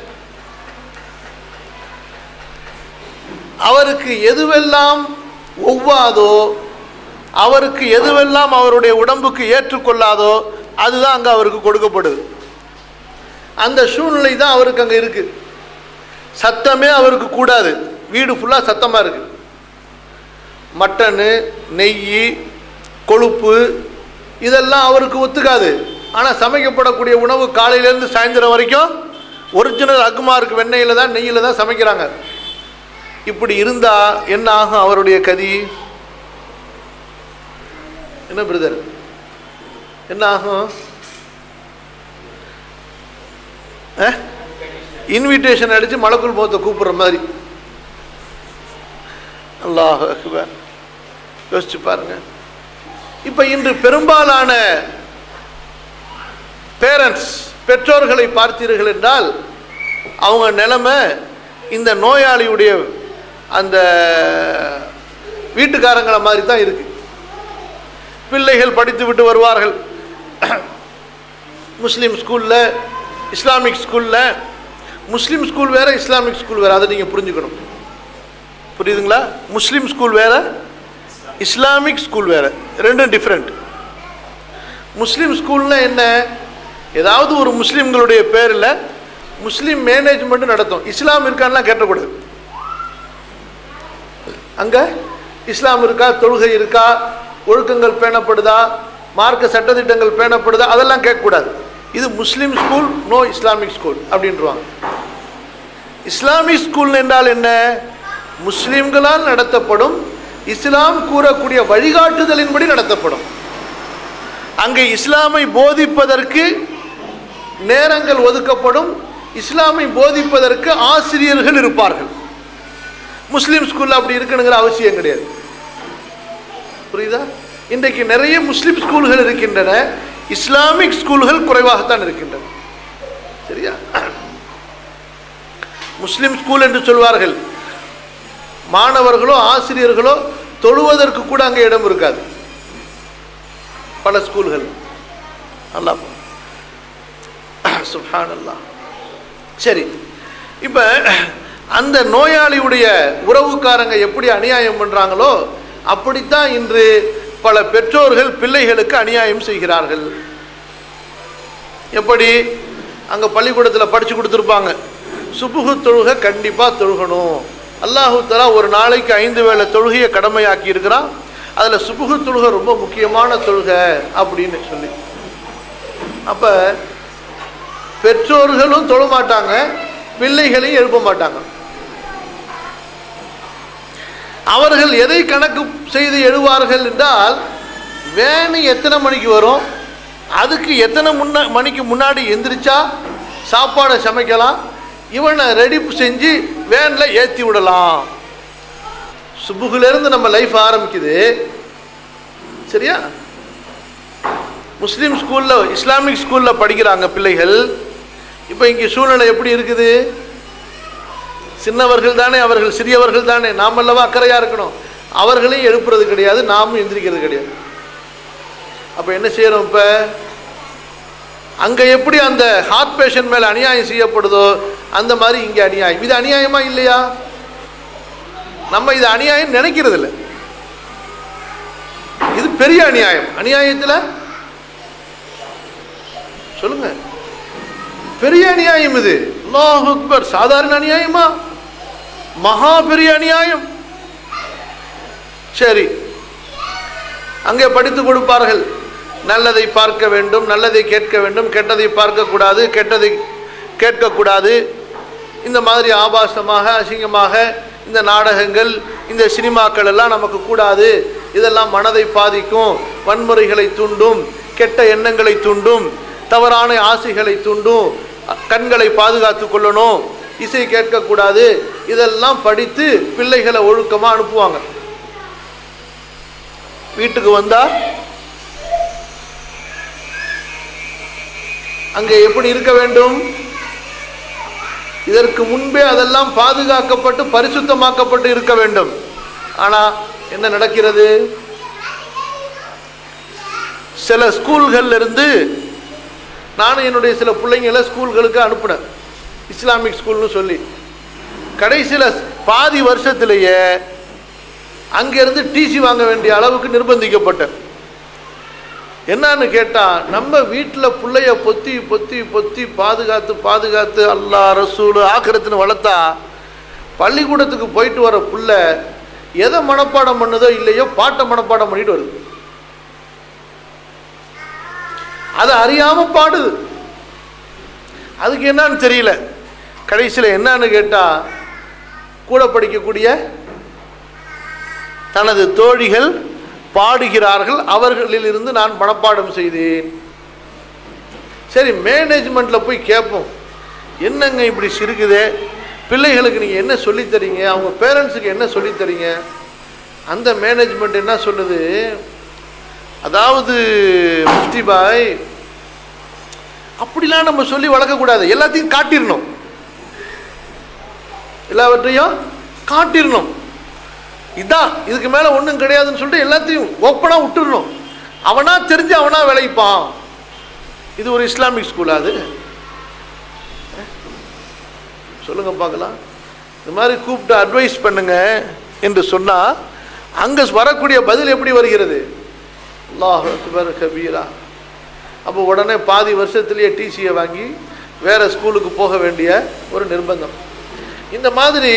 அவருக்கு எதுவெல்லாம் ஒவ்வாதோ அவருக்கு எதுவெல்லாம் அவருடைய உடம்புக்கு ஏற்றுக்கொள்ளாதோ அதுதான் அங்கே அவருக்கு கொடுக்கப்படுது அந்த சூழ்நிலை தான் அவருக்கு அங்கே இருக்கு சத்தமே அவருக்கு கூடாது வீடு ஃபுல்லாக சத்தமாக இருக்கு மட்டனு நெய் கொழுப்பு இதெல்லாம் அவருக்கு ஒத்துக்காது ஆனால் சமைக்கப்படக்கூடிய உணவு காலையிலேருந்து சாயந்தரம் வரைக்கும் ஒரிஜினல் அக்குமாருக்கு வெண்ணெயில் தான் நெய்யில் தான் சமைக்கிறாங்க இப்படி இருந்தா என்ன ஆகும் அவருடைய கதி என்ன பிரதர் என்ன ஆகும் இன்விடேஷன் அடிச்சு மலக்குள் முகத்தை கூப்பிடுற மாதிரி அல்லாஹ் அக்பர் யோசிச்சு பாருங்க இப்ப இன்று பெரும்பாலான பேரண்ட்ஸ் பெற்றோர்களை பார்த்தீர்கள் என்றால் அவங்க நிலைமை இந்த நோயாளியுடைய அந்த வீட்டுக்காரங்களை மாதிரி தான் இருக்கு பிள்ளைகள் படித்து விட்டு வருவார்கள் முஸ்லீம் ஸ்கூலில் இஸ்லாமிக் ஸ்கூலில் முஸ்லீம் ஸ்கூல் வேற இஸ்லாமிக் ஸ்கூல் வேற அதை நீங்கள் புரிஞ்சுக்கணும் புரியுதுங்களா முஸ்லீம் ஸ்கூல் வேற இஸ்லாமிக் ஸ்கூல் வேற ரெண்டும் டிஃப்ரெண்ட் முஸ்லீம் ஸ்கூல்னா என்ன ஏதாவது ஒரு முஸ்லீம்களுடைய பேரில் முஸ்லீம் மேனேஜ்மெண்ட் நடத்தும் இஸ்லாம் இருக்கான்லாம் கேட்டக்கூடாது அங்க இஸ்லாம் இருக்கா தொழுகை இருக்கா ஒழுக்கங்கள் பேணப்படுதா மார்க்க சட்டத்திட்டங்கள் பேணப்படுதா அதெல்லாம் கேட்கக்கூடாது இது Muslim school no Islamic school அப்படின்றவாங்க இஸ்லாமிக் ஸ்கூல் என்றால் என்ன முஸ்லிம்களால் நடத்தப்படும் இஸ்லாம் கூறக்கூடிய வழிகாட்டுதலின்படி நடத்தப்படும் அங்கே இஸ்லாமை போதிப்பதற்கு நேரங்கள் ஒதுக்கப்படும் இஸ்லாமை போதிப்பதற்கு ஆசிரியர்கள் இருப்பார்கள் முஸ்லீம் ஸ்கூல்ல அப்படி இருக்கணுங்கிற அவசியம் கிடையாது புரியுதா இன்றைக்கு நிறைய முஸ்லிம் ஸ்கூல்கள் இருக்கின்றன இஸ்லாமிக் ஸ்கூல்கள் குறைவாகத்தான் இருக்கின்றன சரியா முஸ்லிம் ஸ்கூல் என்று சொல்வார்கள் மாணவர்களோ ஆசிரியர்களோ தொழுவதற்கு கூட அங்கே இடம் இருக்காது பல ஸ்கூல்கள் அல்லா சுப்ஹான் அல்லாஹ் சரி இப்போ அந்த நோயாளியுடைய உறவுக்காரங்க எப்படி அநியாயம் பண்ணுறாங்களோ அப்படித்தான் இன்று பல பெற்றோர்கள் பிள்ளைகளுக்கு அநியாயம் செய்கிறார்கள் எப்படி அங்கே பள்ளிக்கூடத்தில் படித்து கொடுத்துருப்பாங்க சுபுகு தொழுகை கண்டிப்பாக தொழுகணும் அல்லாஹு தலா ஒரு நாளைக்கு ஐந்து வேளை தொழுகையை கடமையாக்கி இருக்கிறான் அதில் சுபுகு தொழுகை ரொம்ப முக்கியமான தொழுகை அப்படின்னு சொல்லி அப்போ பெற்றோர்களும் தொழ மாட்டாங்க பிள்ளைகளையும் எழுப்ப மாட்டாங்க அவர்கள் எதை கணக்கு செய்து எழுவார்கள் என்றால் வேனு எத்தனை மணிக்கு வரும் அதுக்கு எத்தனை முன்ன மணிக்கு முன்னாடி எந்திரிச்சா சாப்பாடை சமைக்கலாம் இவனை ரெடி செஞ்சு வேனில் ஏற்றி விடலாம் சுபுகுலேருந்து நம்ம லைஃப் ஆரம்பிக்குது சரியா முஸ்லீம் ஸ்கூலில் இஸ்லாமிக் ஸ்கூலில் படிக்கிறாங்க பிள்ளைகள் இப்போ இங்கே சூழ்நிலை எப்படி இருக்குது சின்னவர்கள் தானே அவர்கள் சிறியவர்கள் தானே நாம் அல்லவா அக்கறையாக இருக்கணும் அவர்களையும் எழுப்புறது கிடையாது நாமும் எந்திரிக்கிறது கிடையாது அப்போ என்ன செய்யறோம் இப்போ அங்கே எப்படி அந்த ஹார்ட் பேஷண்ட் மேலே அநியாயம் செய்யப்படுதோ அந்த மாதிரி இங்கே அநியாயம் இது அநியாயமா இல்லையா நம்ம இது அநியாயம் நினைக்கிறது இல்லை இது பெரிய அநியாயம் அநியாயத்தில் சொல்லுங்க பெரிய அநியாயம் இது அல்லாஹ் அக்பர் சாதாரண அநியாயமா மகா பெரிய அநியாயம் சரி அங்கே படித்து கொடுப்பார்கள் நல்லதை பார்க்க வேண்டும் நல்லதை கேட்க வேண்டும் கெட்டதை பார்க்கக்கூடாது கெட்டதை கேட்கக்கூடாது இந்த மாதிரி ஆபாசமாக அசிங்கமாக இந்த நாடகங்கள் இந்த சினிமாக்கள் எல்லாம் நமக்கு கூடாது இதெல்லாம் மனதை பாதிக்கும் வன்முறைகளை தூண்டும் கெட்ட எண்ணங்களை தூண்டும் தவறான ஆசைகளை தூண்டும் கண்களை பாதுகாத்து கொள்ளணும் இசை கேட்கக்கூடாது இதெல்லாம் படித்து பிள்ளைகளை ஒழுக்கமாக அனுப்புவாங்க வீட்டுக்கு வந்தா அங்கே எப்படி இருக்க வேண்டும் இதற்கு முன்பே அதெல்லாம் பாதுகாக்கப்பட்டு பரிசுத்தமாக்கப்பட்டு இருக்க வேண்டும் ஆனா என்ன நடக்கிறது சில ஸ்கூல்கள்ல இருந்து நானும் என்னுடைய சில பிள்ளைங்களை ஸ்கூல்களுக்கு அனுப்புனேன் இஸ்லாமிக் ஸ்கூல்னு சொல்லி கடைசியில் பாதி வருஷத்திலேயே அங்கேருந்து டிசி வாங்க வேண்டிய அளவுக்கு நிர்பந்திக்கப்பட்டேன் என்னன்னு கேட்டால் நம்ம வீட்டில் பிள்ளைய பொத்தி பொத்தி பொத்தி பாதுகாத்து பாதுகாத்து அல்லா ரசூல் ஆக்கிரத்துன்னு வளர்த்தா பள்ளிக்கூடத்துக்கு போயிட்டு வர புள்ள எதை மனப்பாடம் பண்ணுதோ இல்லையோ பாட்டை மனப்பாடம் பண்ணிட்டு வருது அது அறியாம பாடுது அதுக்கு என்னன்னு தெரியல கடைசியில் என்னன்னு கேட்டா கூட படிக்கக்கூடிய தனது தோழிகள் பாடுகிறார்கள் அவர்களிலிருந்து நான் மனப்பாடம் செய்தேன் சரி மேனேஜ்மெண்ட்ல போய் கேட்போம் என்னங்க இப்படி சிறுக்குதே பிள்ளைகளுக்கு நீங்கள் என்ன சொல்லித் தரீங்க அவங்க பேரண்ட்ஸுக்கு என்ன சொல்லித் தரீங்க அந்த மேனேஜ்மெண்ட் என்ன சொல்லுது அதாவது முஃப்தி பாய் அப்படிலாம் நம்ம சொல்லி வளர்க்கக்கூடாது எல்லாத்தையும் காட்டிடணும் எல்லாவற்றையும் காட்டிடணும் இதான் இதுக்கு மேலே ஒன்றும் கிடையாதுன்னு சொல்லிட்டு எல்லாத்தையும் ஓப்பனாக விட்டுடணும் அவனா தெரிஞ்சு அவனா விளைப்பான் இது ஒரு இஸ்லாமிக் ஸ்கூலா அது சொல்லுங்க பார்க்கலாம் இந்த மாதிரி கூப்பிட்டு அட்வைஸ் பண்ணுங்க என்று சொன்னால் அங்கே வரக்கூடிய பதில் எப்படி வருகிறது அல்லாஹ் அக்பர் கபீரா அப்போ உடனே பாதி வருஷத்துலேயே டிசியை வாங்கி வேற ஸ்கூலுக்கு போக வேண்டிய ஒரு நிர்பந்தம் இந்த மாதிரி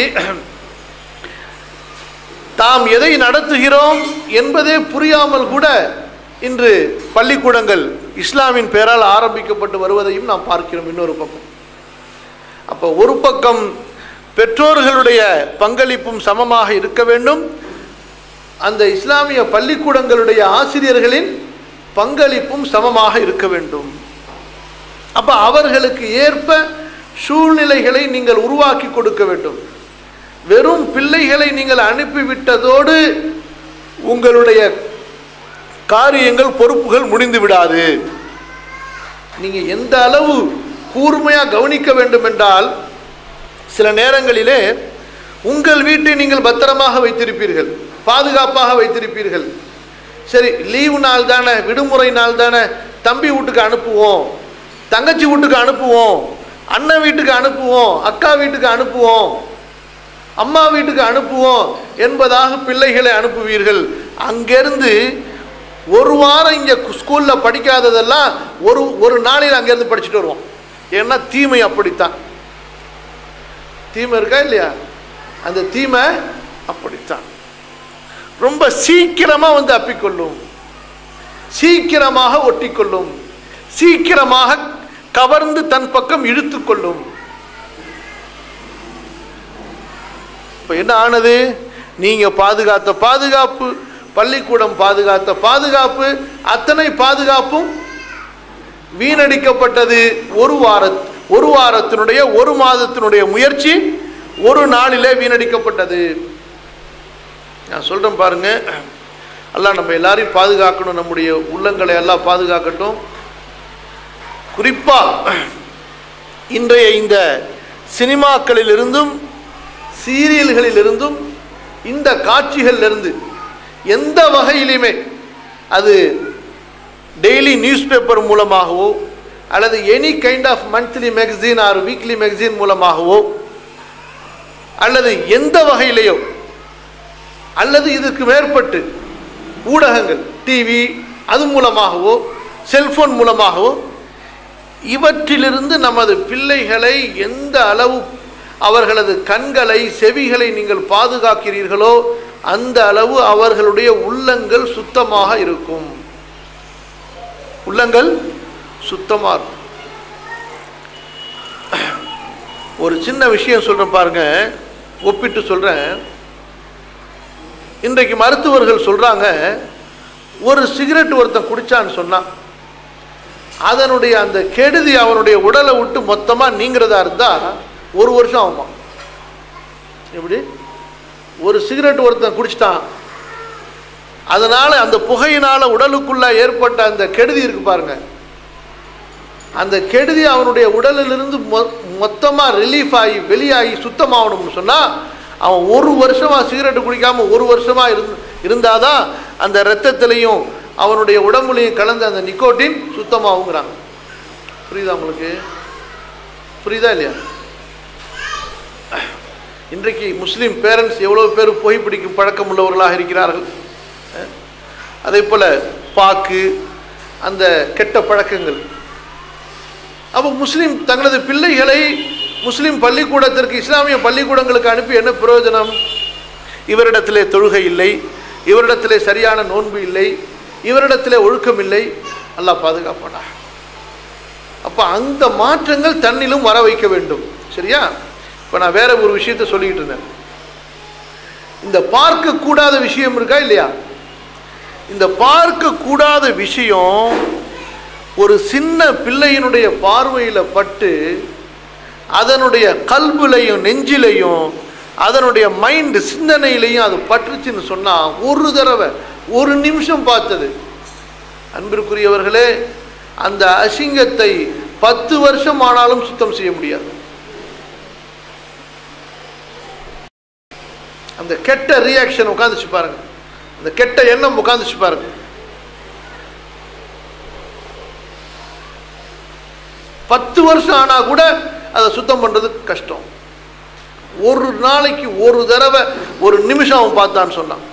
தாம் எதை நடத்துகிறோம் என்பதே புரியாமல் கூட இன்று பள்ளிக்கூடங்கள் இஸ்லாமின் பெயரால் ஆரம்பிக்கப்பட்டு வருவதையும் நாம் பார்க்கிறோம் இன்னொரு பக்கம் அப்போ ஒரு பக்கம் பெற்றோர்களுடைய பங்களிப்பும் சமமாக இருக்க வேண்டும் அந்த இஸ்லாமிய பள்ளிக்கூடங்களுடைய ஆசிரியர்களின் பங்களிப்பும் சமமாக இருக்க வேண்டும் அப்ப அவர்களுக்கு ஏற்ப சூழ்நிலைகளை நீங்கள் உருவாக்கி கொடுக்க வேண்டும் வெறும் பிள்ளைகளை நீங்கள் அனுப்பிவிட்டதோடு உங்களுடைய காரியங்கள் பொறுப்புகள் முடிந்து விடாது நீங்க எந்த அளவு கூர்மையா கவனிக்க வேண்டும் என்றால் சில நேரங்களிலே உங்கள் வீட்டை நீங்கள் பத்திரமாக வைத்திருப்பீர்கள் பாதுகாப்பாக வைத்திருப்பீர்கள் சரி லீவு நாள் தானே விடுமுறை நாள் தானே தம்பி வீட்டுக்கு அனுப்புவோம் தங்கச்சி வீட்டுக்கு அனுப்புவோம் அண்ணன் வீட்டுக்கு அனுப்புவோம் அக்கா வீட்டுக்கு அனுப்புவோம் அம்மா வீட்டுக்கு அனுப்புவோம் என்பதாக பிள்ளைகளை அனுப்புவீர்கள் அங்கிருந்து ஒரு வாரம் இங்கே ஸ்கூலில் படிக்காததெல்லாம் ஒரு ஒரு நாளில் அங்கேருந்து படிச்சுட்டு வருவோம் ஏன்னா தீமை அப்படித்தான் தீமை இருக்கா இல்லையா அந்த தீமை அப்படித்தான் ரொம்ப சீக்கிரமா வந்து அப்பிக்கொள்ளும் சீக்கிரமாக ஒட்டிக்கொள்ளும் சீக்கிரமாக கவர்ந்து தன் பக்கம் இழுத்துக்கொள்ளும் இப்ப என்ன ஆனது நீங்க பாதுகாத்த பாதுகாப்பு பள்ளிக்கூடம் பாதுகாத்த பாதுகாப்பு அத்தனை பாதுகாப்பும் வீணடிக்கப்பட்டது ஒரு வார ஒரு வாரத்தினுடைய ஒரு மாதத்தினுடைய முயற்சி ஒரு நாளிலே வீணடிக்கப்பட்டது நான் சொல்றேன் பாருங்க அல்லாஹ் நம்ம எல்லாரையும் பாதுகாக்கணும் நம்முடைய உள்ளங்களை எல்லாம் பாதுகாக்கட்டும் குறிப்பா இன்றைய இந்த சினிமாக்களிலிருந்தும் சீரியல்களிலிருந்தும் இந்த காட்சிகளிலிருந்து எந்த வகையிலுமே அது டெய்லி நியூஸ் பேப்பர் மூலமாகவோ அல்லது any kind of monthly magazine or weekly magazine மூலமாகவோ அல்லது எந்த வகையிலேயோ அல்லது இதற்கு மேற்பட்டு ஊடகங்கள் டிவி அது மூலமாகவோ செல்போன் மூலமாகவோ இவற்றிலிருந்து நமது பிள்ளைகளை எந்த அளவு அவர்களது கண்களை செவிகளை நீங்கள் பாதுகாக்கிறீர்களோ அந்த அளவு அவர்களுடைய உள்ளங்கள் சுத்தமாக இருக்கும் உள்ளங்கள் சுத்தமாக இருக்கும் ஒரு சின்ன விஷயம் சொல்றேன் பாருங்க ஒப்பிட்டு சொல்றேன் இன்றைக்கு மருத்துவர்கள் சொல்றாங்க ஒரு சிகரெட் ஒருத்தன் குடிச்சான்னு சொன்னான் அதனுடைய அந்த கெடுதி அவனுடைய உடலை விட்டு மொத்தமா நீங்கிறதா இருந்தா ஒரு வருஷம் ஆகுமா எப்படி ஒரு சிகரெட் ஒருத்தன் குடிச்சிட்டான் அதனால அந்த புகையினால உடலுக்குள்ள ஏற்பட்ட அந்த கெடுதி இருக்கு பாருங்க அந்த கெடுதி அவனுடைய உடலிலிருந்து மொ மொத்தமாக ரிலீஃப் ஆகி வெளியாகி சுத்தமாகணும்னு சொன்னால் அவன் ஒரு வருஷமா சிகரெட் குடிக்காம ஒரு வருஷமா இருந்து இருந்தாதான் அந்த இரத்தத்திலையும் அவனுடைய உடம்புலையும் கலந்த அந்த நிக்கோட்டின் சுத்தமாகுங்கிறாங்க புரியுதா உங்களுக்கு புரியுதா இல்லையா இன்றைக்கு முஸ்லீம் பேரண்ட்ஸ் எவ்வளோ பேர் புகைப்பிடிக்கும் பழக்கம் உள்ளவர்களாக இருக்கிறார்கள் அஹ், அதே போல் பாக்கு அந்த கெட்ட பழக்கங்கள் அப்போ முஸ்லீம் தங்களது பிள்ளைகளை முஸ்லீம் பள்ளிக்கூடத்திற்கு இஸ்லாமிய பள்ளிக்கூடங்களுக்கு அனுப்பி என்ன பிரயோஜனம் இவரிடத்திலே தொழுகை இல்லை இவரிடத்திலே சரியான நோன்பு இல்லை இவரிடத்திலே ஒழுக்கம் இல்லை அல்லாஹ் பாதுகாப்பானா அப்போ அந்த மாற்றங்கள் தன்னிலும் வர வைக்க வேண்டும் சரியா இப்போ நான் வேற ஒரு விஷயத்தை சொல்லிக்கிட்டு இருந்தேன் இந்த பார்க்க கூடாத விஷயம் இருக்கா இல்லையா இந்த பார்க்க கூடாத விஷயம் ஒரு சின்ன பிள்ளையினுடைய பார்வையில் பட்டு அதனுடைய கல்விலையும் நெஞ்சிலையும் அதனுடைய மைண்ட் சிந்தனையிலையும் அது பற்றுச்சுன்னு சொன்னா ஒரு தடவை ஒரு நிமிஷம் பார்த்தது அன்பிற்குரியவர்களே அந்த அசிங்கத்தை பத்து வருஷம் ஆனாலும் சுத்தம் செய்ய முடியாது அந்த கெட்ட ரியாக்ஷன் உட்காந்துச்சு பாருங்க அந்த கெட்ட எண்ணம் உட்காந்துச்சு பாருங்க பத்து வருஷம் ஆனா கூட அதை சுத்தம் பண்றது கஷ்டம் ஒரு நாளைக்கு ஒரு தடவை ஒரு நிமிஷம் அவன் பார்த்தான்னு சொன்னான்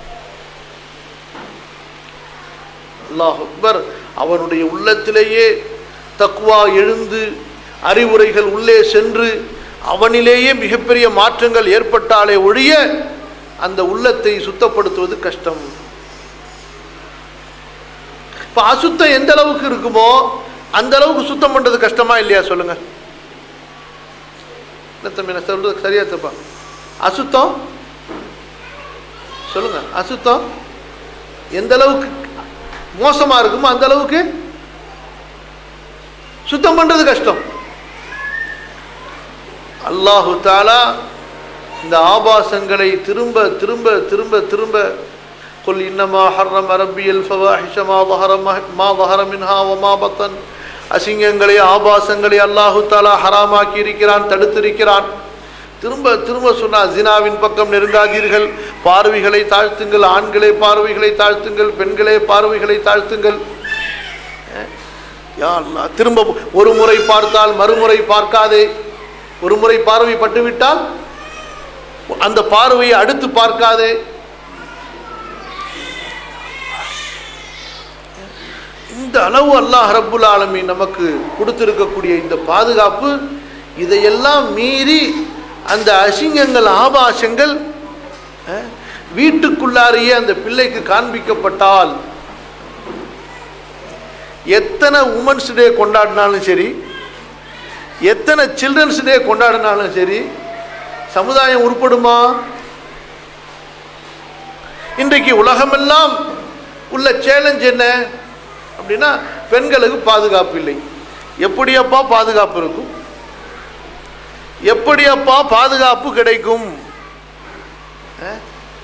அல்லாஹ் அக்பர் அவனுடைய உள்ளத்திலேயே தக்குவா எழுந்து அறிவுரைகள் உள்ளே சென்று அவனிலேயே மிகப்பெரிய மாற்றங்கள் ஏற்பட்டாலே ஒழிய அந்த உள்ளத்தை சுத்தப்படுத்துவது கஷ்டம் இப்ப அசுத்தம் எந்த அளவுக்கு இருக்குமோ அந்த அளவுக்கு சுத்தம் பண்றது கஷ்டமா இல்லையா சொல்லுங்க என்ன தம்பி நான் சொல்றது சரியா தப்பா அசுத்தம் சொல்லுங்க அசுத்தம் எந்த அளவுக்கு மோசமா இருக்குமோ அந்த அளவுக்கு சுத்தம் பண்றது கஷ்டம் அல்லாஹு தாலா இந்த ஆபாசங்களை திரும்ப திரும்ப திரும்ப திரும்ப قل إنما حرم ربي الفواحش ما ظهر ما ظهر منها وما بطن அசிங்கங்களை ஆபாசங்களை அல்லாஹு தாலா ஹராமாக்கி இருக்கிறான் தடுத்திருக்கிறான் திரும்ப திரும்ப சொன்னா ஜினாவின் பக்கம் நெருங்காதீர்கள் பார்வைகளை தாழ்த்துங்கள் ஆண்களே பார்வைகளை தாழ்த்துங்கள் பெண்களே பார்வைகளை தாழ்த்துங்கள் யா அல்லாஹ் திரும்ப ஒரு முறை பார்த்தால் மறுமுறை பார்க்காதே ஒரு முறை பார்வை பட்டுவிட்டால் அந்த பார்வையை அடுத்து பார்க்காதே இந்த அளவு அல்லாஹ் ரப்புல் ஆலமீன் நமக்கு கொடுத்திருக்கக்கூடிய இந்த பாதுகாப்பு இதையெல்லாம் மீறி அந்த அசிங்கங்கள் ஆபாசங்கள் அஹ், வீட்டுக்குள்ளாரையே அந்த பிள்ளைக்கு காண்பிக்கப்பட்டால் எத்தனை உமன்ஸ் டே கொண்டாடினாலும் சரி எத்தனை சில்ட்ரன்ஸ் டே கொண்டாடினாலும் சரி சமுதாயம் உருப்படுமா இன்றைக்கு உலகமெல்லாம் உள்ள சேலஞ்ச் என்ன அப்படின்னா பெண்களுக்கு பாதுகாப்பு இல்லை எப்படியப்பா பாதுகாப்பு இருக்கும் எப்படியப்பா பாதுகாப்பு கிடைக்கும் அஹ்?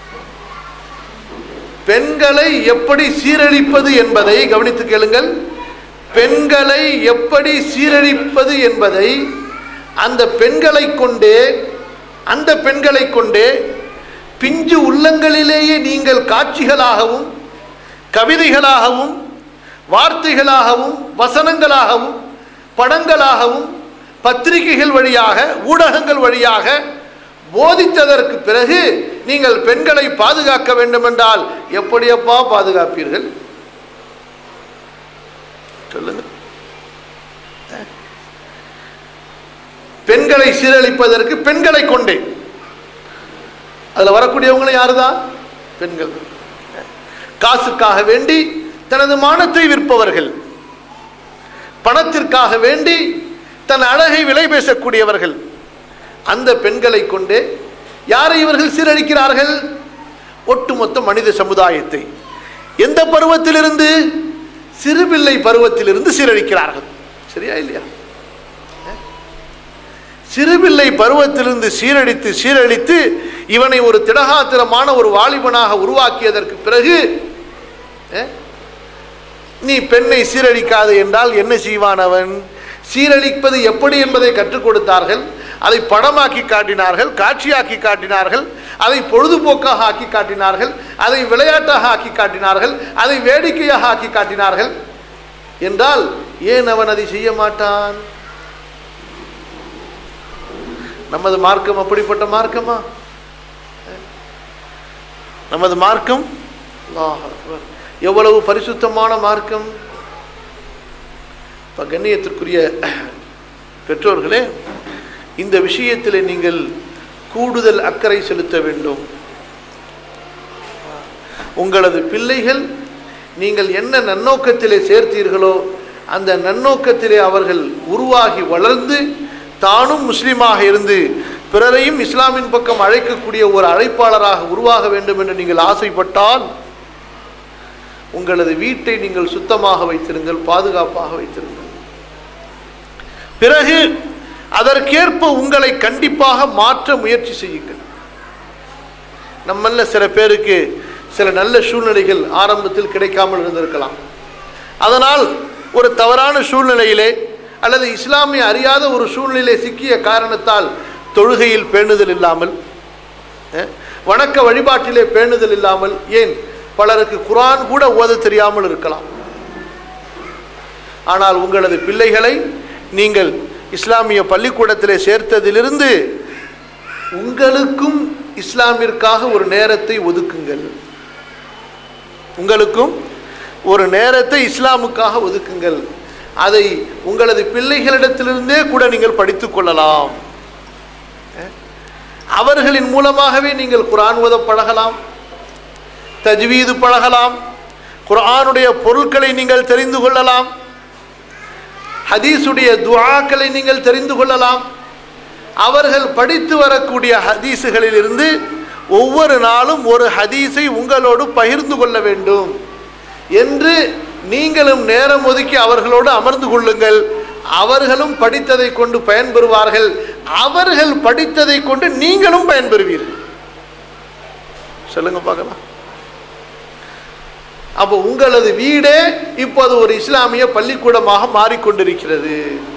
பெண்களை எப்படி சீரழிப்பது என்பதை கவனித்து கேளுங்கள் பெண்களை எப்படி சீரழிப்பது என்பதை அந்த பெண்களை கொண்டே அந்த பெண்களை கொண்டே பிஞ்சு உள்ளங்களிலேயே நீங்கள் காட்சிகளாகவும் கவிதைகளாகவும் வார்த்தைகளாகவும் வசனங்களாகவும் படங்களாகவும் பத்திரிகைகள் வழியாக ஊடகங்கள் வழியாக போதித்ததற்கு பிறகு நீங்கள் பெண்களை பாதுகாக்க வேண்டுமென்றால் எப்படியப்பா பாதுகாப்பீர்கள் சொல்லுங்க பெண்களை சீரழிப்பதற்கு பெண்களை கொண்டே அதுல வரக்கூடியவங்களும் யாருதான் பெண்கள் காசுக்காக வேண்டி தனது மானத்தை விற்பவர்கள் பணத்திற்காக வேண்டி தன் அழகை விலை பேசக்கூடியவர்கள் அந்த பெண்களை கொண்டே யாரை இவர்கள் சீரழிக்கிறார்கள் ஒட்டுமொத்த மனித சமுதாயத்தை எந்த பருவத்திலிருந்து சிறுபிள்ளை பருவத்திலிருந்து சீரழிக்கிறார்கள் சரியா இல்லையா சிறுபிள்ளை பருவத்திலிருந்து சீரழித்து சீரழித்து இவனை ஒரு திடகாத்திரமான ஒரு வாலிபனாக உருவாக்கியதற்கு பிறகு அஹ், நீ பெண்ணை சீரழிக்காது என்றால் என்ன செய்வான் அவன் சீரழிப்பது எப்படி என்பதை கற்றுக் கொடுத்தார்கள் அதை படமாக்கி காட்டினார்கள் காட்சியாக்கி காட்டினார்கள் அதை பொழுதுபோக்காக ஆக்கி காட்டினார்கள் அதை விளையாட்டாக ஆக்கி காட்டினார்கள் அதை வேடிக்கையாக ஆக்கி காட்டினார்கள் என்றால் ஏன் அவன் அதை செய்ய மாட்டான் நமது மார்க்கம் அப்படிப்பட்ட மார்க்கமா நமது மார்க்கம் அல்லாஹ் அக்பர். எவ்வளவு பரிசுத்தமான மார்க்கம் இப்ப கண்ணியத்திற்குரிய பெற்றோர்களே இந்த விஷயத்தில் நீங்கள் கூடுதல் அக்கறை செலுத்த வேண்டும் உங்களது பிள்ளைகள் நீங்கள் என்ன நன்னோக்கத்திலே சேர்த்தீர்களோ அந்த நன்னோக்கத்திலே அவர்கள் உருவாகி வளர்ந்து தானும் முஸ்லீமாக இருந்து பிறரையும் இஸ்லாமின் பக்கம் அழைக்கக்கூடிய ஒரு அழைப்பாளராக உருவாக வேண்டும் என்று நீங்கள் ஆசைப்பட்டால் உங்களது வீட்டை நீங்கள் சுத்தமாக வைத்திருங்கள் பாதுகாப்பாக வைத்திருங்கள் பிறகு அதற்கேற்ப உங்களை கண்டிப்பாக மாற்ற முயற்சி செய்யுங்கள் நம்மள சில பேருக்கு சில நல்ல சூழ்நிலைகள் ஆரம்பத்தில் கிடைக்காமல் இருந்திருக்கலாம் அதனால் ஒரு தவறான சூழ்நிலையிலே அல்லது இஸ்லாமிய அறியாத ஒரு சூழ்நிலையிலே சிக்கிய காரணத்தால் தொழுகையில் பேணுதல் இல்லாமல் அஹ், வணக்க வழிபாட்டிலே பேணுதல் இல்லாமல் ஏன் பலருக்கு குரான் கூட ஓத தெரியாமல் இருக்கலாம் ஆனால் உங்களது பிள்ளைகளை நீங்கள் இஸ்லாமிய பள்ளிக்கூடத்திலே சேர்த்ததிலிருந்து உங்களுக்கும் இஸ்லாமிற்காக ஒரு நேரத்தை ஒதுக்குங்கள் உங்களுக்கும் ஒரு நேரத்தை இஸ்லாமுக்காக ஒதுக்குங்கள் அதை உங்களது பிள்ளைகளிடத்திலிருந்தே கூட நீங்கள் படித்துக் கொள்ளலாம் அஹ், அவர்களின் மூலமாகவே நீங்கள் குர்ஆன் ஓத பழகலாம் தஜ்வீது பழகலாம் குர்ஆனுடைய பொருட்களை நீங்கள் தெரிந்து கொள்ளலாம் ஹதீஸுடைய துஆக்களை நீங்கள் தெரிந்து கொள்ளலாம் அவர்கள் படித்து வரக்கூடிய ஹதீஸுகளில் இருந்து ஒவ்வொரு நாளும் ஒரு ஹதீஸை உங்களோடு பகிர்ந்து கொள்ள வேண்டும் என்று நீங்களும் நேரம் ஒதுக்கி அவர்களோடு அமர்ந்து கொள்ளுங்கள் அவர்களும் படித்ததை கொண்டு பயன்பெறுவார்கள் அவர்கள் படித்ததை கொண்டு நீங்களும் பயன்பெறுவீர்கள் சொல்லுங்க பார்க்கலாம் அப்போ உங்களது வீடே இப்போது ஒரு இஸ்லாமிய பள்ளிக்கூடமாக மாறிக்கொண்டிருக்கிறது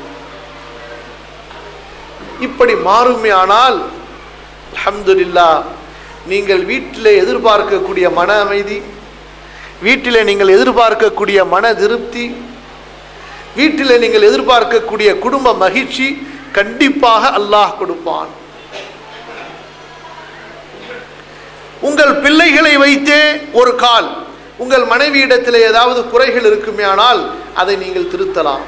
இப்படி மாறுமே ஆனால் அல்ஹம்துலில்லா நீங்கள் வீட்டிலே எதிர்பார்க்கக்கூடிய மன அமைதி வீட்டிலே நீங்கள் எதிர்பார்க்கக்கூடிய மன திருப்தி வீட்டிலே நீங்கள் எதிர்பார்க்கக்கூடிய குடும்ப மகிழ்ச்சி கண்டிப்பாக அல்லாஹ் கொடுப்பான் உங்கள் பிள்ளைகளை வைத்தே ஒரு கால் உங்கள் மனைவியிடத்தில் ஏதாவது குறைகள் இருக்குமே ஆனால் அதை நீங்கள் திருத்தலாம்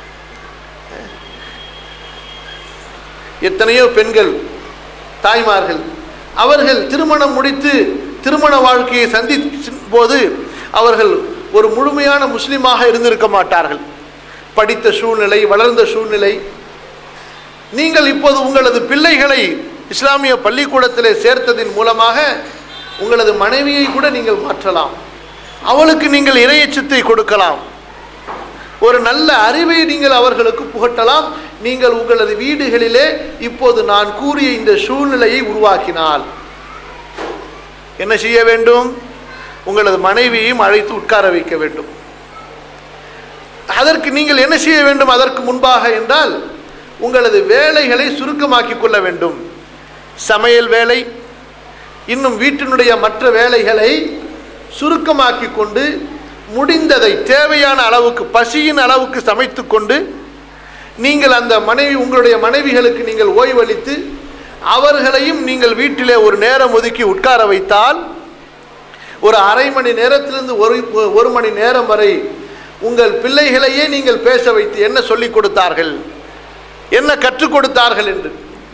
எத்தனையோ பெண்கள் தாய்மார்கள் அவர்கள் திருமணம் முடித்து திருமண வாழ்க்கையை சந்திக்கும் போது அவர்கள் ஒரு முழுமையான முஸ்லிமாக இருந்திருக்க மாட்டார்கள் படித்த சூழ்நிலை வளர்ந்த சூழ்நிலை நீங்கள் இப்போது உங்களது பிள்ளைகளை இஸ்லாமிய பள்ளிக்கூடத்திலே சேர்த்ததின் மூலமாக உங்களது மனைவியை கூட நீங்கள் மாற்றலாம் அவளுக்கு நீங்கள் இறையச்சத்தை கொடுக்கலாம் ஒரு நல்ல அறிவை நீங்கள் அவர்களுக்கு புகட்டலாம் நீங்கள் உங்களது வீடுகளிலே இப்போது நான் கூறிய இந்த சூழ்நிலையை உருவாக்கினால் என்ன செய்ய வேண்டும் உங்களது மனைவியையும் அழைத்து உட்கார வைக்க வேண்டும் அதற்கு நீங்கள் என்ன செய்ய வேண்டும் அதற்கு முன்பாக என்றால் உங்களது வேலைகளை சுருக்கமாக்கிக் கொள்ள வேண்டும் சமையல் வேலை இன்னும் வீட்டினுடைய மற்ற வேலைகளை சுருக்கமாக்கி கொண்டு முடிந்ததை தேவையான அளவுக்கு பசியின் அளவுக்கு சமைத்து கொண்டு நீங்கள் அந்த மனைவி உங்களுடைய மனைவிகளுக்கு நீங்கள் ஓய்வளித்து அவர்களையும் நீங்கள் வீட்டிலே ஒரு நேரம் ஒதுக்கி உட்கார வைத்தால் ஒரு அரை மணி நேரத்திலிருந்து ஒரு ஒரு மணி நேரம் வரை உங்கள் பிள்ளைகளையே நீங்கள் பேச வைத்து என்ன சொல்லிக் கொடுத்தார்கள் என்ன கற்றுக் கொடுத்தார்கள் என்று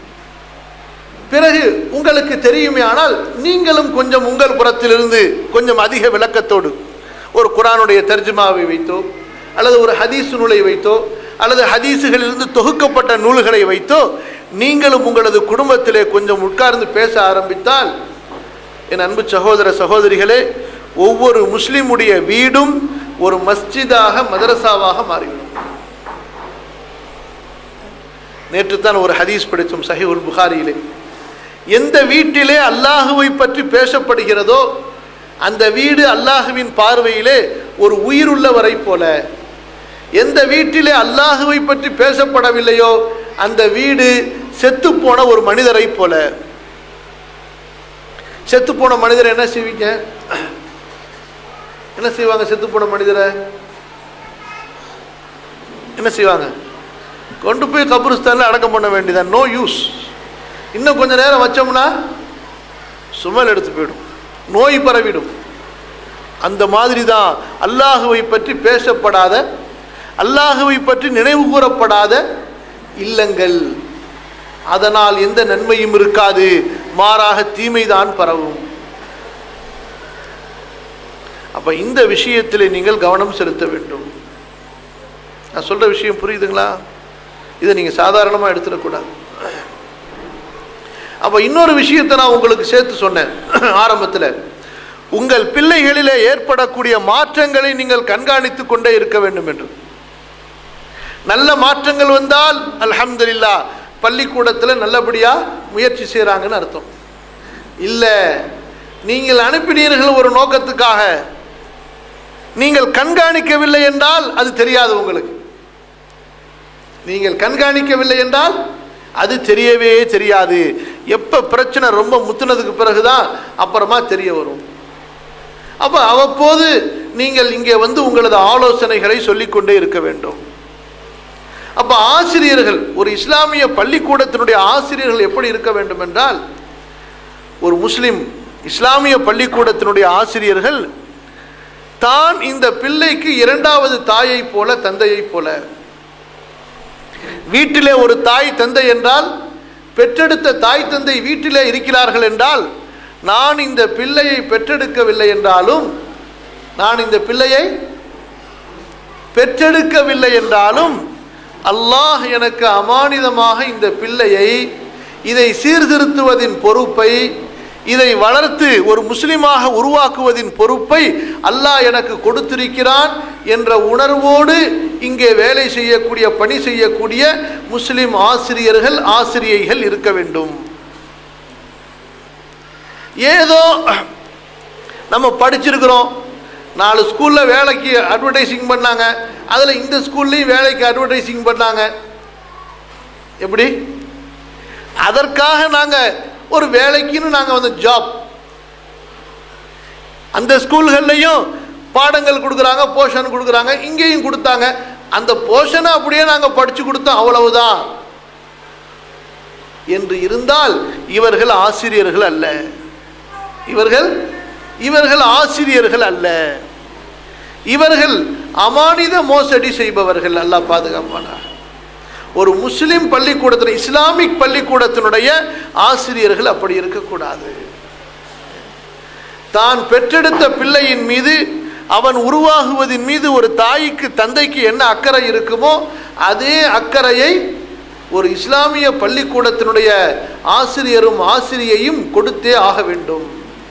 பிறகு உங்களுக்கு தெரியுமே ஆனால் நீங்களும் கொஞ்சம் உங்கள் புறத்திலிருந்து கொஞ்சம் அதிக விளக்கத்தோடு ஒரு குரானுடைய தர்ஜுமாவை வைத்தோ அல்லது ஒரு ஹதீஸ் நூலை வைத்தோ அல்லது ஹதீஸுகளிலிருந்து தொகுக்கப்பட்ட நூல்களை வைத்தோ நீங்களும் உங்களது குடும்பத்திலே கொஞ்சம் உட்கார்ந்து பேச ஆரம்பித்தால் என் அன்பு சகோதர சகோதரிகளே ஒவ்வொரு முஸ்லிமுடைய வீடும் ஒரு மஸ்ஜிதாக மதரசாவாக மாறிவிடும் நேற்று தான் ஒரு ஹதீஸ் படித்தோம் சஹிவுல் புகாரியிலே எந்த வீட்டிலே அல்லாஹுவை பற்றி பேசப்படுகிறதோ அந்த வீடு அல்லாஹுவின் பார்வையிலே ஒரு உயிருள்ளவரை போல எந்த வீட்டிலே அல்லாஹுவை பற்றி பேசப்படவில்லையோ அந்த வீடு செத்துப்போன ஒரு மனிதரை போல செத்துப்போன மனிதரை என்ன செய்வீங்க என்ன செய்வாங்க செத்துப்போன மனிதரை என்ன செய்வாங்க கொண்டு போய் கபருஸ்தானில் அடக்கம் பண்ண வேண்டியதான் நோ யூஸ் இன்னும் கொஞ்ச நேரம் வச்சோம்னா சுமல் எடுத்து போயிடும் நோய் பரவிடும் அந்த மாதிரி தான் அல்லாஹுவை பற்றி பேசப்படாத அல்லாஹுவை பற்றி நினைவு கூறப்படாத இல்லங்கள் அதனால் எந்த நன்மையும் இருக்காது மாறாக தீமைதான் பரவும் அப்ப இந்த விஷயத்தில் நீங்கள் கவனம் செலுத்த வேண்டும் நான் சொல்ற விஷயம் புரியுதுங்களா இதை நீங்க சாதாரணமா எடுத்துடக்கூடாது அப்போ இன்னொரு விஷயத்தை நான் உங்களுக்கு சேர்த்து சொன்னேன் ஆரம்பத்தில் உங்கள் பிள்ளைகளிலே ஏற்படக்கூடிய மாற்றங்களை நீங்கள் கண்காணித்து கொண்டே இருக்க வேண்டும் என்று நல்ல மாற்றங்கள் வந்தால் அல்ஹம்துலில்லா பள்ளிக்கூடத்தில் நல்லபடியாக முயற்சி செய்கிறாங்கன்னு அர்த்தம் இல்லை நீங்கள் அனுப்பினீர்கள் ஒரு நோக்கத்துக்காக நீங்கள் கண்காணிக்கவில்லை என்றால் அது தெரியாது உங்களுக்கு நீங்கள் கண்காணிக்கவில்லை என்றால் அது தெரியவே தெரியாது எப்போ பிரச்சனை ரொம்ப முத்துனதுக்கு பிறகுதான் அப்புறமா தெரிய வரும் அப்போ அவ்வப்போது நீங்கள் இங்கே வந்து உங்களது ஆலோசனைகளை சொல்லிக்கொண்டே இருக்க வேண்டும் அப்போ ஆசிரியர்கள் ஒரு இஸ்லாமிய பள்ளிக்கூடத்தினுடைய ஆசிரியர்கள் எப்படி இருக்க வேண்டும் என்றால் ஒரு முஸ்லிம் இஸ்லாமிய பள்ளிக்கூடத்தினுடைய ஆசிரியர்கள் தான் இந்த பிள்ளைக்கு இரண்டாவது தாயைப் போல தந்தையைப் போல வீட்டிலே ஒரு தாய் தந்தை என்றால் பெற்றெடுத்த தாய் தந்தை வீட்டிலே இருக்கிறார்கள் என்றால் நான் இந்த பிள்ளையை பெற்றெடுக்கவில்லை என்றாலும் நான் இந்த பிள்ளையை பெற்றெடுக்கவில்லை என்றாலும் அல்லாஹ் எனக்கு அமானிதமாக இந்த பிள்ளையை இதை சீர்திருத்துவதின் பொறுப்பை இதை வளர்த்து ஒரு முஸ்லிமாக உருவாக்குவதின் பொறுப்பை அல்லாஹ் எனக்கு கொடுத்திருக்கிறான் என்ற உணர்வோடு இங்கே வேலை செய்யக்கூடிய பணி செய்யக்கூடிய முஸ்லிம் ஆசிரியர்கள் ஆசிரியைகள் இருக்க வேண்டும் ஏதோ நம்ம படிச்சிருக்கிறோம் நாலு ஸ்கூலில் வேலைக்கு அட்வர்டைசிங் பண்ணாங்க அதில் இந்த ஸ்கூல்லையும் வேலைக்கு அட்வர்டைசிங் பண்ணாங்க எப்படி அதற்காக நாங்கள் ஒரு வேலைக்குன்னு நாங்கள் வந்து ஜாப் அந்த ஸ்கூல்கள்லையும் பாடங்கள் கொடுக்குறாங்க போஷன் கொடுக்குறாங்க இங்கேயும் கொடுத்தாங்க அந்த போஷனை அப்படியே நாங்கள் படித்து கொடுத்தோம் அவ்வளவுதான் என்று இருந்தால் இவர்கள் ஆசிரியர்கள் அல்ல இவர்கள் இவர்கள் ஆசிரியர்கள் அல்ல இவர்கள் அமானித மோசடி செய்பவர்கள் அல்லாஹ் பாதுகாப்பானார் ஒரு முஸ்லிம் பள்ளிக்கூடத்தில் இஸ்லாமிக் பள்ளிக்கூடத்தினுடைய ஆசிரியர்கள் அப்படி இருக்கக்கூடாது தான் பெற்றெடுத்த பிள்ளையின் மீது அவன் உருவாகுவதின் மீது ஒரு தாய்க்கு தந்தைக்கு என்ன அக்கறை இருக்குமோ அதே அக்கறையை ஒரு இஸ்லாமிய பள்ளிக்கூடத்தினுடைய ஆசிரியரும் ஆசிரியையும் கொடுத்தே ஆக வேண்டும்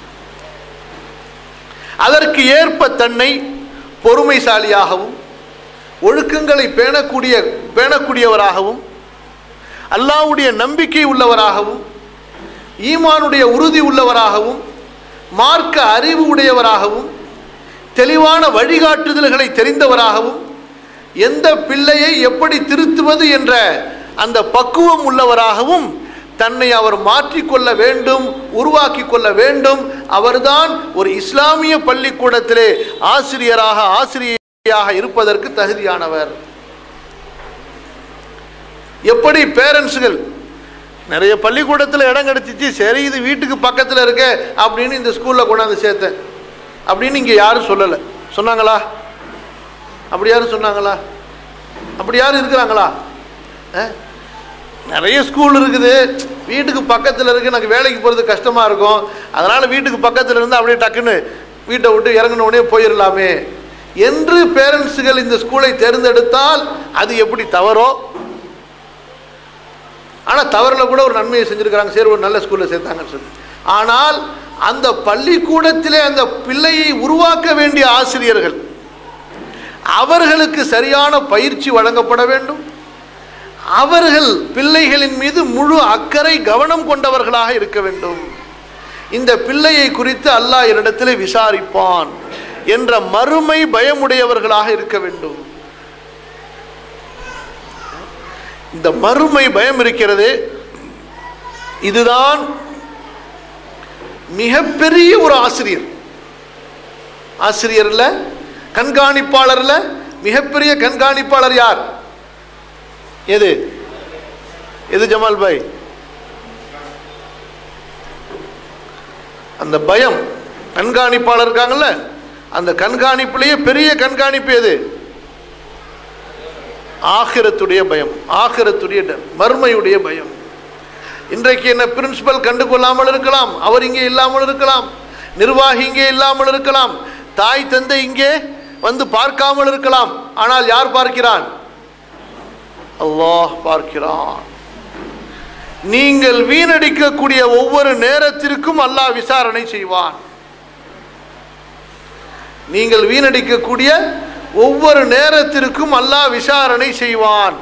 அதற்கு ஏற்ப தன்னை பொறுமைசாலியாகவும் ஒழுக்கங்களை பேணக்கூடிய பேணக்கூடியவராகவும் அல்லாவுடைய நம்பிக்கை உள்ளவராகவும் ஈமானுடைய உறுதி உள்ளவராகவும் மார்க்க அறிவு உடையவராகவும் தெளிவான வழிகாட்டுதல்களை தெரிந்தவராகவும் எந்த பிள்ளையை எப்படி திருத்துவது என்ற அந்த பக்குவம் உள்ளவராகவும் தன்னை அவர் மாற்றிக்கொள்ள வேண்டும் உருவாக்கி கொள்ள வேண்டும் அவர்தான் ஒரு இஸ்லாமிய பள்ளிக்கூடத்திலே ஆசிரியராக ஆசிரியராக இருப்பதற்கு தகுதியானவர் எப்படி பேரண்ட்ஸுகள் நிறைய பள்ளிக்கூடத்தில் இடம் கிடச்சிச்சு சரி இது வீட்டுக்கு பக்கத்தில் இருக்க அப்படின்னு இந்த ஸ்கூலில் கொண்டாந்து சேர்த்தேன் அப்படின்னு இங்கே யாரும் சொல்லலை சொன்னாங்களா அப்படி யாரும் சொன்னாங்களா அப்படி யாரும் இருக்கிறாங்களா அஹ்? நிறைய ஸ்கூல் இருக்குது வீட்டுக்கு பக்கத்தில் இருக்கு எனக்கு வேலைக்கு போகிறது கஷ்டமாக இருக்கும் அதனால் வீட்டுக்கு பக்கத்தில் இருந்து அப்படியே டக்குன்னு வீட்டை விட்டு இறங்கின உடனே போயிடலாமே என்று பேரண்ட்ஸுகள் இந்த ஸ்கூலை தேர்ந்தெடுத்தால் அது எப்படி தவறோ ஆனால் தவறில் கூட ஒரு நன்மையை செஞ்சுருக்கிறாங்க சரி ஒரு நல்ல ஸ்கூலில் சேர்த்தாங்கன்னு சொல்லி ஆனால் அந்த பள்ளிக்கூடத்திலே அந்த பிள்ளையை உருவாக்க வேண்டிய ஆசிரியர்கள் அவர்களுக்கு சரியான பயிற்சி வழங்கப்பட வேண்டும் அவர்கள் பிள்ளைகளின் மீது முழு அக்கறை கவனம் கொண்டவர்களாக இருக்க வேண்டும் இந்த பிள்ளையை குறித்து அல்லாஹ் என்னிடத்தில் விசாரிப்பான் என்ற மறுமை பயமுடையவர்களாக இருக்க வேண்டும் இந்த மறுமை பயம் இருக்கிறது இதுதான் மிகப்பெரிய ஒரு ஆசிரியர் ஆசிரியர்ல கண்காணிப்பாளர்ல மிகப்பெரிய கண்காணிப்பாளர் யார் எது எது ஜமால் பாய் அந்த பயம் கண்காணிப்பாளர் இருக்காங்கல்ல அந்த கண்காணிப்புலேயே பெரிய கண்காணிப்பு எது ஆகிரத்துடைய பயம் ஆகிரத்துடைய ட- மறுமையுடைய பயம் இன்றைக்கு என்ன பிரின்சிபல் கண்டு கொள்ளாமல் இருக்கலாம் அவர் இங்கே இல்லாமல் இருக்கலாம் நிர்வாகி இங்கே இல்லாமல் இருக்கலாம் தாய் தந்தை இங்கே வந்து பார்க்காமல் இருக்கலாம் ஆனால் யார் பார்க்கிறான் அல்லாஹ் பார்க்கிறான் நீங்கள் வீணடிக்கக்கூடிய ஒவ்வொரு நேரத்திற்கும் அல்லாஹ் விசாரணை செய்வான் நீங்கள் வீணடிக்கக்கூடிய ஒவ்வொரு நேரத்திற்கும் அல்லாஹ் விசாரணை செய்வான்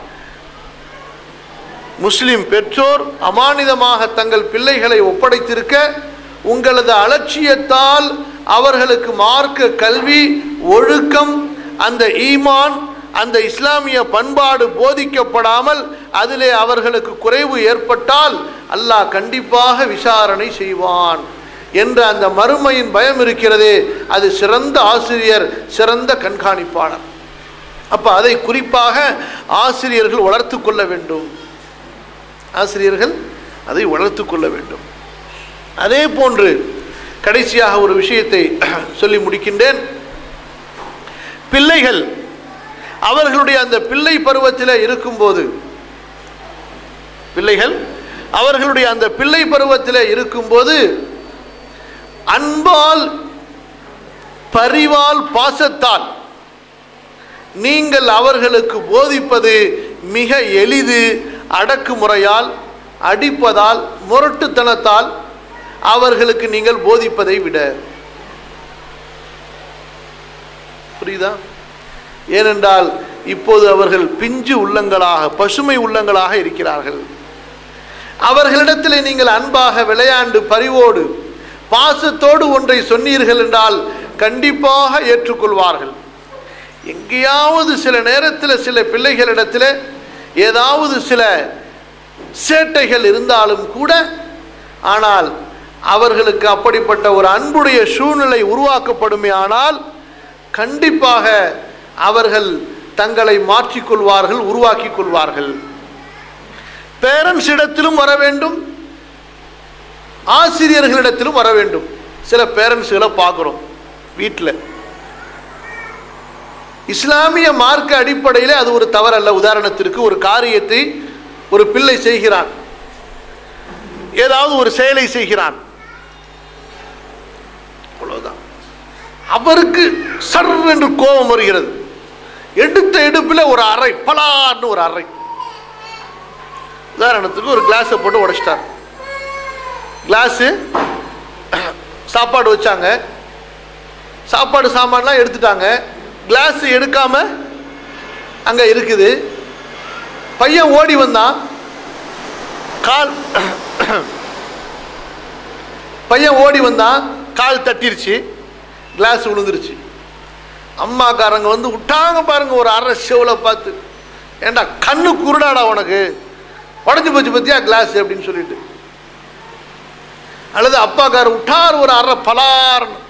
முஸ்லிம் பெற்றோர் அமானிதமாக தங்கள் பிள்ளைகளை ஒப்படைத்திருக்க உங்களது அலட்சியத்தால் அவர்களுக்கு மார்க்க கல்வி ஒழுக்கம் அந்த ஈமான் அந்த இஸ்லாமிய பண்பாடு போதிக்கப்படாமல் அதிலே அவர்களுக்கு குறைவு ஏற்பட்டால் அல்லாஹ் கண்டிப்பாக விசாரணை செய்வான் என்ற அந்த மறுமையின் பயம் இருக்கிறதே அது சிறந்த ஆசிரியர் சிறந்த கண்காணிப்பாளர் அப்ப அதை குறிப்பாக ஆசிரியர்கள் வளர்த்து கொள்ள வேண்டும் ஆசிரியர்கள் அதை வளர்த்து கொள்ள வேண்டும் அதே போன்று கடைசியாக ஒரு விஷயத்தை சொல்லி முடிக்கின்றேன் பிள்ளைகள் அவர்களுடைய அந்த பிள்ளை பருவத்தில் இருக்கும்போது பிள்ளைகள் அவர்களுடைய அந்த பிள்ளை பருவத்தில் இருக்கும்போது அன்பால் பரிவால் பாசத்தால் நீங்கள் அவர்களுக்கு போதிப்பது மிக எளிது அடக்குமுறையால் அடிப்பதால் முரட்டுத்தனத்தால் அவர்களுக்கு நீங்கள் போதிப்பதை விட புரியுதா ஏனென்றால் இப்போது அவர்கள் பிஞ்சு உள்ளங்களாக பசுமை உள்ளங்களாக இருக்கிறார்கள் அவர்களிடத்தில் நீங்கள் அன்பாக விளையாண்டு பரிவோடு பாசத்தோடு ஒன்றை சொன்னீர்கள் என்றால் கண்டிப்பாக ஏற்றுக்கொள்வார்கள் எங்கேயாவது சில நேரத்தில் சில பிள்ளைகளிடத்தில் ஏதாவது சில சேட்டைகள் இருந்தாலும் கூட ஆனால் அவர்களுக்கு அப்படிப்பட்ட ஒரு அன்புடைய சூழ்நிலை உருவாக்கப்படுமே ஆனால் கண்டிப்பாக அவர்கள் தங்களை மாற்றிக்கொள்வார்கள் உருவாக்கிக் கொள்வார்கள் பேரண்ட்ஸ் இடத்திலும் வர வேண்டும் ஆசிரியர்களிடத்திலும் வர வேண்டும் சில பேரண்ட்ஸ்களை பார்க்குறோம் வீட்டில் இஸ்லாமிய மார்க்க அடிப்படையில் அது ஒரு தவறல்ல உதாரணத்திற்கு ஒரு காரியத்தை ஒரு பிள்ளை செய்கிறான் ஏதாவது ஒரு செயலை செய்கிறான் அவ்வளவுதான் அவருக்கு சர் என்று கோபம் வருகிறது எடுத்த எடுப்பில் ஒரு அறை பலான்னு ஒரு அறை உதாரணத்துக்கு ஒரு கிளாஸை போட்டு உடைச்சிட்டார் கிளாஸு சாப்பாடு வச்சாங்க சாப்பாடு சாமான்லாம் எடுத்துட்டாங்க கிளாஸ் எடுக்காம அங்க இருக்குது பையன் ஓடி வந்தான் கால் பையன் ஓடி வந்தான் கால் தட்டிருச்சு கிளாஸ் விழுந்துருச்சு அம்மாக்காரங்க வந்து விட்டாங்க பாருங்க ஒரு அரை செவலை பார்த்து ஏண்டா கண்ணு குருடாடா உனக்கு உடஞ்சி போச்சு பத்தியா கிளாஸ் அப்படின்னு சொல்லிட்டு அல்லது அப்பாக்கார் விட்டார் ஒரு அரை பலார்னு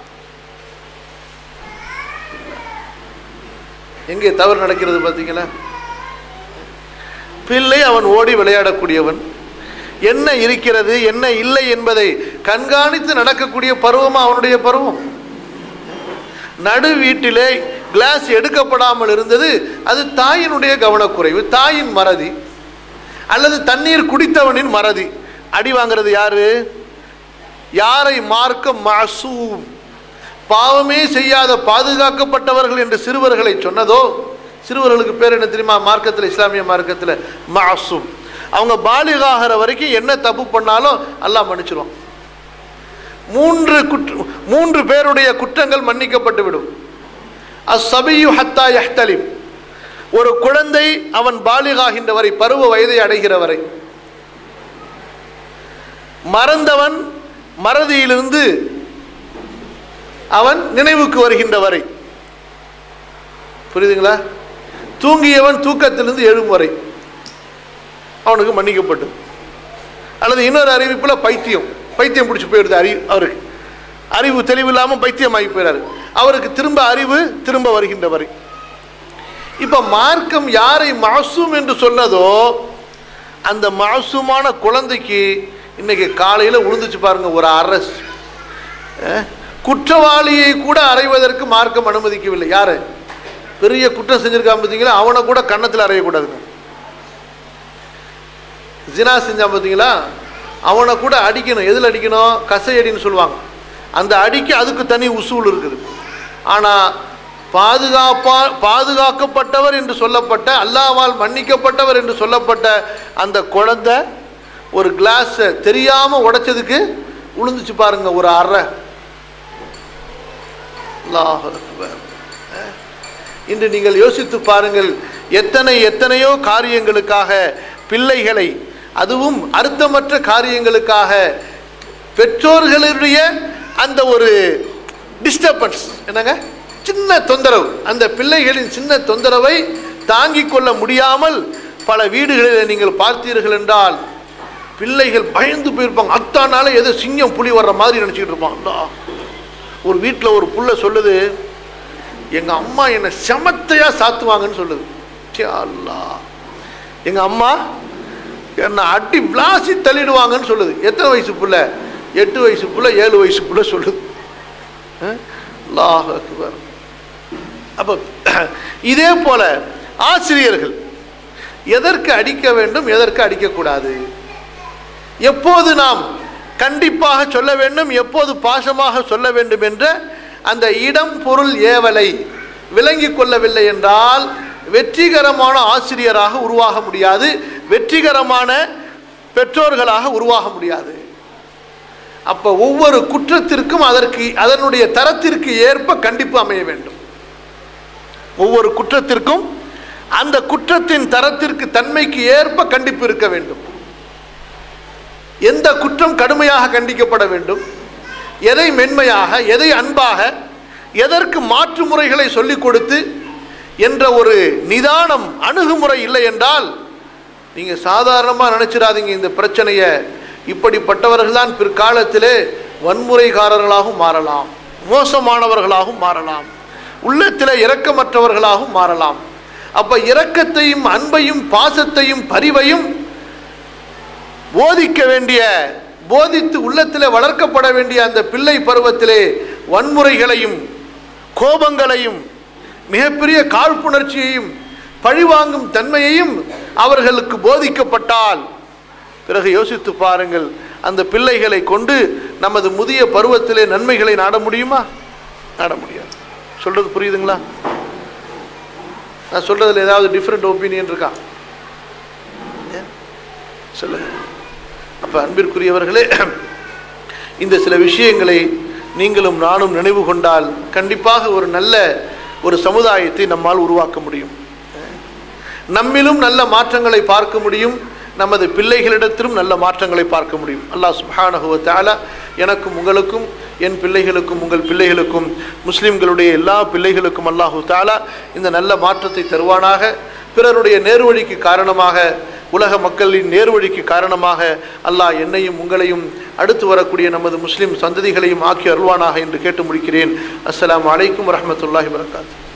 எங்கே தவறு நடக்கிறது பார்த்தீங்களா பிள்ளை அவன் ஓடி விளையாடக்கூடியவன் என்ன இருக்கிறது என்ன இல்லை என்பதை கண்காணித்து நடக்கக்கூடிய பருவமா அவனுடைய பருவம் நடு வீட்டிலே கிளாஸ் எடுக்கப்படாமல் இருந்தது அது தாயினுடைய கவனக்குறைவு தாயின் மறதி அல்லது தண்ணீர் குடித்தவனின் மறதி அடி வாங்குறது யாரு யாரை மார்க்க மாசூம் பாவமே செய்யாத பாதுகாக்கப்பட்டவர்கள் என்று சிறுவர்களை சொன்னதோ சிறுவர்களுக்கு பேர் என்ன தெரியுமா மார்க்கத்தில் இஸ்லாமிய மார்க்கத்தில் மாசூம் அவங்க பாலிகாகிற வரைக்கும் என்ன தப்பு பண்ணாலும் அல்லாஹ் மன்னிச்சிரும் மூன்று குற்ற மூன்று பேருடைய குற்றங்கள் மன்னிக்கப்பட்டு விடும் அஸ்ஸபியு ஹத்தா யஹ்தலிம் ஒரு குழந்தை அவன் பாலிகாகின்ற வரை பருவ வயதை அடைகிற வரை மறந்தவன் மறதியிலிருந்து அவன் நினைவுக்கு வருகின்ற வரை புரியுதுங்களா தூங்கியவன் தூக்கத்திலிருந்து எழும் வரை அவனுக்கு மன்னிக்கப்பட்டு அல்லது இன்னொரு அறிவிப்பில் பைத்தியம் பைத்தியம் பிடிச்சி போயிடுது அறிவு அவருக்கு அறிவு தெளிவில்லாமல் பைத்தியம் ஆகி போயிடாரு அவருக்கு திரும்ப அறிவு திரும்ப வருகின்ற வரை இப்ப மார்க்கம் யாரை மாசூம் என்று சொன்னதோ அந்த மாசூமான குழந்தைக்கு இன்னைக்கு காலையில் உழுந்துச்சு பாருங்க ஒரு அரசு குற்றவாளியை கூட அறைவதற்கு மார்க்கம் அனுமதிக்கவில்லை யாரு பெரிய குற்றம் செஞ்சிருக்கான் பார்த்தீங்களா அவனை கூட கன்னத்தில் அறையக்கூடாதுங்க ஜினா செஞ்சான் பார்த்தீங்களா அவனை கூட அடிக்கணும் எதில் அடிக்கணும் கசையடின்னு சொல்லுவாங்க அந்த அடிக்கு அதுக்கு தனி உசூல் இருக்குது ஆனால் பாதுகாப்பா பாதுகாக்கப்பட்டவர் என்று சொல்லப்பட்ட அல்லாவால் மன்னிக்கப்பட்டவர் என்று சொல்லப்பட்ட அந்த குழந்தை ஒரு கிளாஸை தெரியாம உடைச்சதுக்கு விழுந்துச்சு பாருங்க ஒரு அறை அல்லாஹ் அக்பர். அஹ். இன்று நீங்கள் யோசித்து பாருங்கள் எத்தனை எத்தனையோ காரியங்களுக்காக பிள்ளைகளை அதுவும் அர்த்தமற்ற காரியங்களுக்காக பெற்றோர்களுடைய அந்த ஒரு டிஸ்டர்பன்ஸ் என்னங்க சின்ன தொந்தரவு அந்த பிள்ளைகளின் சின்ன தொந்தரவை தாங்கிக் கொள்ள முடியாமல் பல வீடுகளில் நீங்கள் பார்த்தீர்கள் என்றால் பிள்ளைகள் பயந்து போயிருப்பாங்க அத்தானால ஏதோ சிங்கம் புலி வர்ற மாதிரி நினச்சிக்கிட்டு இருப்பான் அல்லாஹ். ஒரு வீட்டில் ஒரு புள்ள சொல்லுது எங்க அம்மா என்னை செமத்தையா சாத்துவாங்கன்னு சொல்லுது ச்சே அல்லாஹ் எங்க அம்மா என்னை அடி விளாசி தள்ளிடுவாங்கன்னு சொல்லுது எத்தனை வயசு புள்ள எட்டு வயசு புள்ள ஏழு வயசு புள்ள சொல்லுது அஹ்? அல்லாஹ் அக்பர் அப்போ இதே போல ஆசிரியர்கள் எதற்கு அடிக்க வேண்டும் எதற்கு அடிக்கக்கூடாது எப்போது நாம் கண்டிப்பாக சொல்ல வேண்டும் எப்போது பாசமாக சொல்ல வேண்டும் என்ற அந்த இடம் பொருள் ஏவலை விளங்கிக் கொள்ளவில்லை என்றால் வெற்றிகரமான ஆசிரியராக உருவாக முடியாது வெற்றிகரமான பெற்றோர்களாக உருவாக முடியாது அப்ப ஒவ்வொரு குற்றத்திற்கும் அதற்கு அதனுடைய தரத்திற்கு ஏற்ப கண்டிப்பு அமைய வேண்டும் ஒவ்வொரு குற்றத்திற்கும் அந்த குற்றத்தின் தரத்திற்கு தன்மைக்கு ஏற்ப கண்டிப்பு இருக்க வேண்டும் எந்த குற்றம் கடுமையாக கண்டிக்கப்பட வேண்டும் எதை மென்மையாக எதை அன்பாக எதற்கு மாற்று முறைகளை சொல்லிக் கொடுத்து என்ற ஒரு நிதானம் அணுகுமுறை இல்லை என்றால் நீங்க சாதாரணமாக நினைச்சிடாதீங்க இந்த பிரச்சனையை இப்படிப்பட்டவர்கள் தான் பிற்காலத்திலே வன்முறைகாரர்களாகவும் மாறலாம் மோசமானவர்களாகவும் மாறலாம் உள்ளத்திலே இரக்கமற்றவர்களாகவும் மாறலாம் அப்ப இரக்கத்தையும் அன்பையும் பாசத்தையும் பரிவையும் போதிக்க வேண்டிய போதித்து உள்ளத்திலே வளர்க்கப்பட வேண்டிய அந்த பிள்ளை பருவத்திலே வன்முறைகளையும் கோபங்களையும் மிகப்பெரிய காழ்ப்புணர்ச்சியையும் பழிவாங்கும் தன்மையையும் அவர்களுக்கு போதிக்கப்பட்டால் பிறகு யோசித்து பாருங்கள் அந்த பிள்ளைகளை கொண்டு நமது முதிய பருவத்திலே நன்மைகளை நாட முடியுமா நாட முடியாது சொல்றது புரியுதுங்களா நான் சொல்றதுல ஏதாவது டிஃப்ரெண்ட் ஒப்பீனியன் இருக்கா ஏன்? சொல்லுங்க அப்ப அன்பிற்குரியவர்களே இந்த சில விஷயங்களை நீங்களும் நானும் நினைவு கொண்டால் கண்டிப்பாக ஒரு நல்ல ஒரு சமுதாயத்தை நம்மால் உருவாக்க முடியும் நம்மிலும் நல்ல மாற்றங்களை பார்க்க முடியும் நமது பிள்ளைகளிடத்திலும் நல்ல மாற்றங்களை பார்க்க முடியும் அல்லாஹ் சுப்ஹானஹு வ தஆலா எனக்கும் உங்களுக்கும் என் பிள்ளைகளுக்கும் உங்கள் பிள்ளைகளுக்கும் முஸ்லிம்களுடைய எல்லா பிள்ளைகளுக்கும் அல்லாஹு தாலா இந்த நல்ல மாற்றத்தை தருவானாக பிறருடைய நேர்வழிக்கு காரணமாக உலக மக்களின் நேர்வழிக்கு காரணமாக அல்லாஹ் என்னையும் உங்களையும் அடுத்து வரக்கூடிய நமது முஸ்லிம் சந்ததிகளையும் ஆக்கி அருள்வானாக என்று கேட்டு முடிக்கிறேன் அஸ்ஸலாமு அலைக்கும் வரஹ்மத்துல்லாஹி வரகாத்து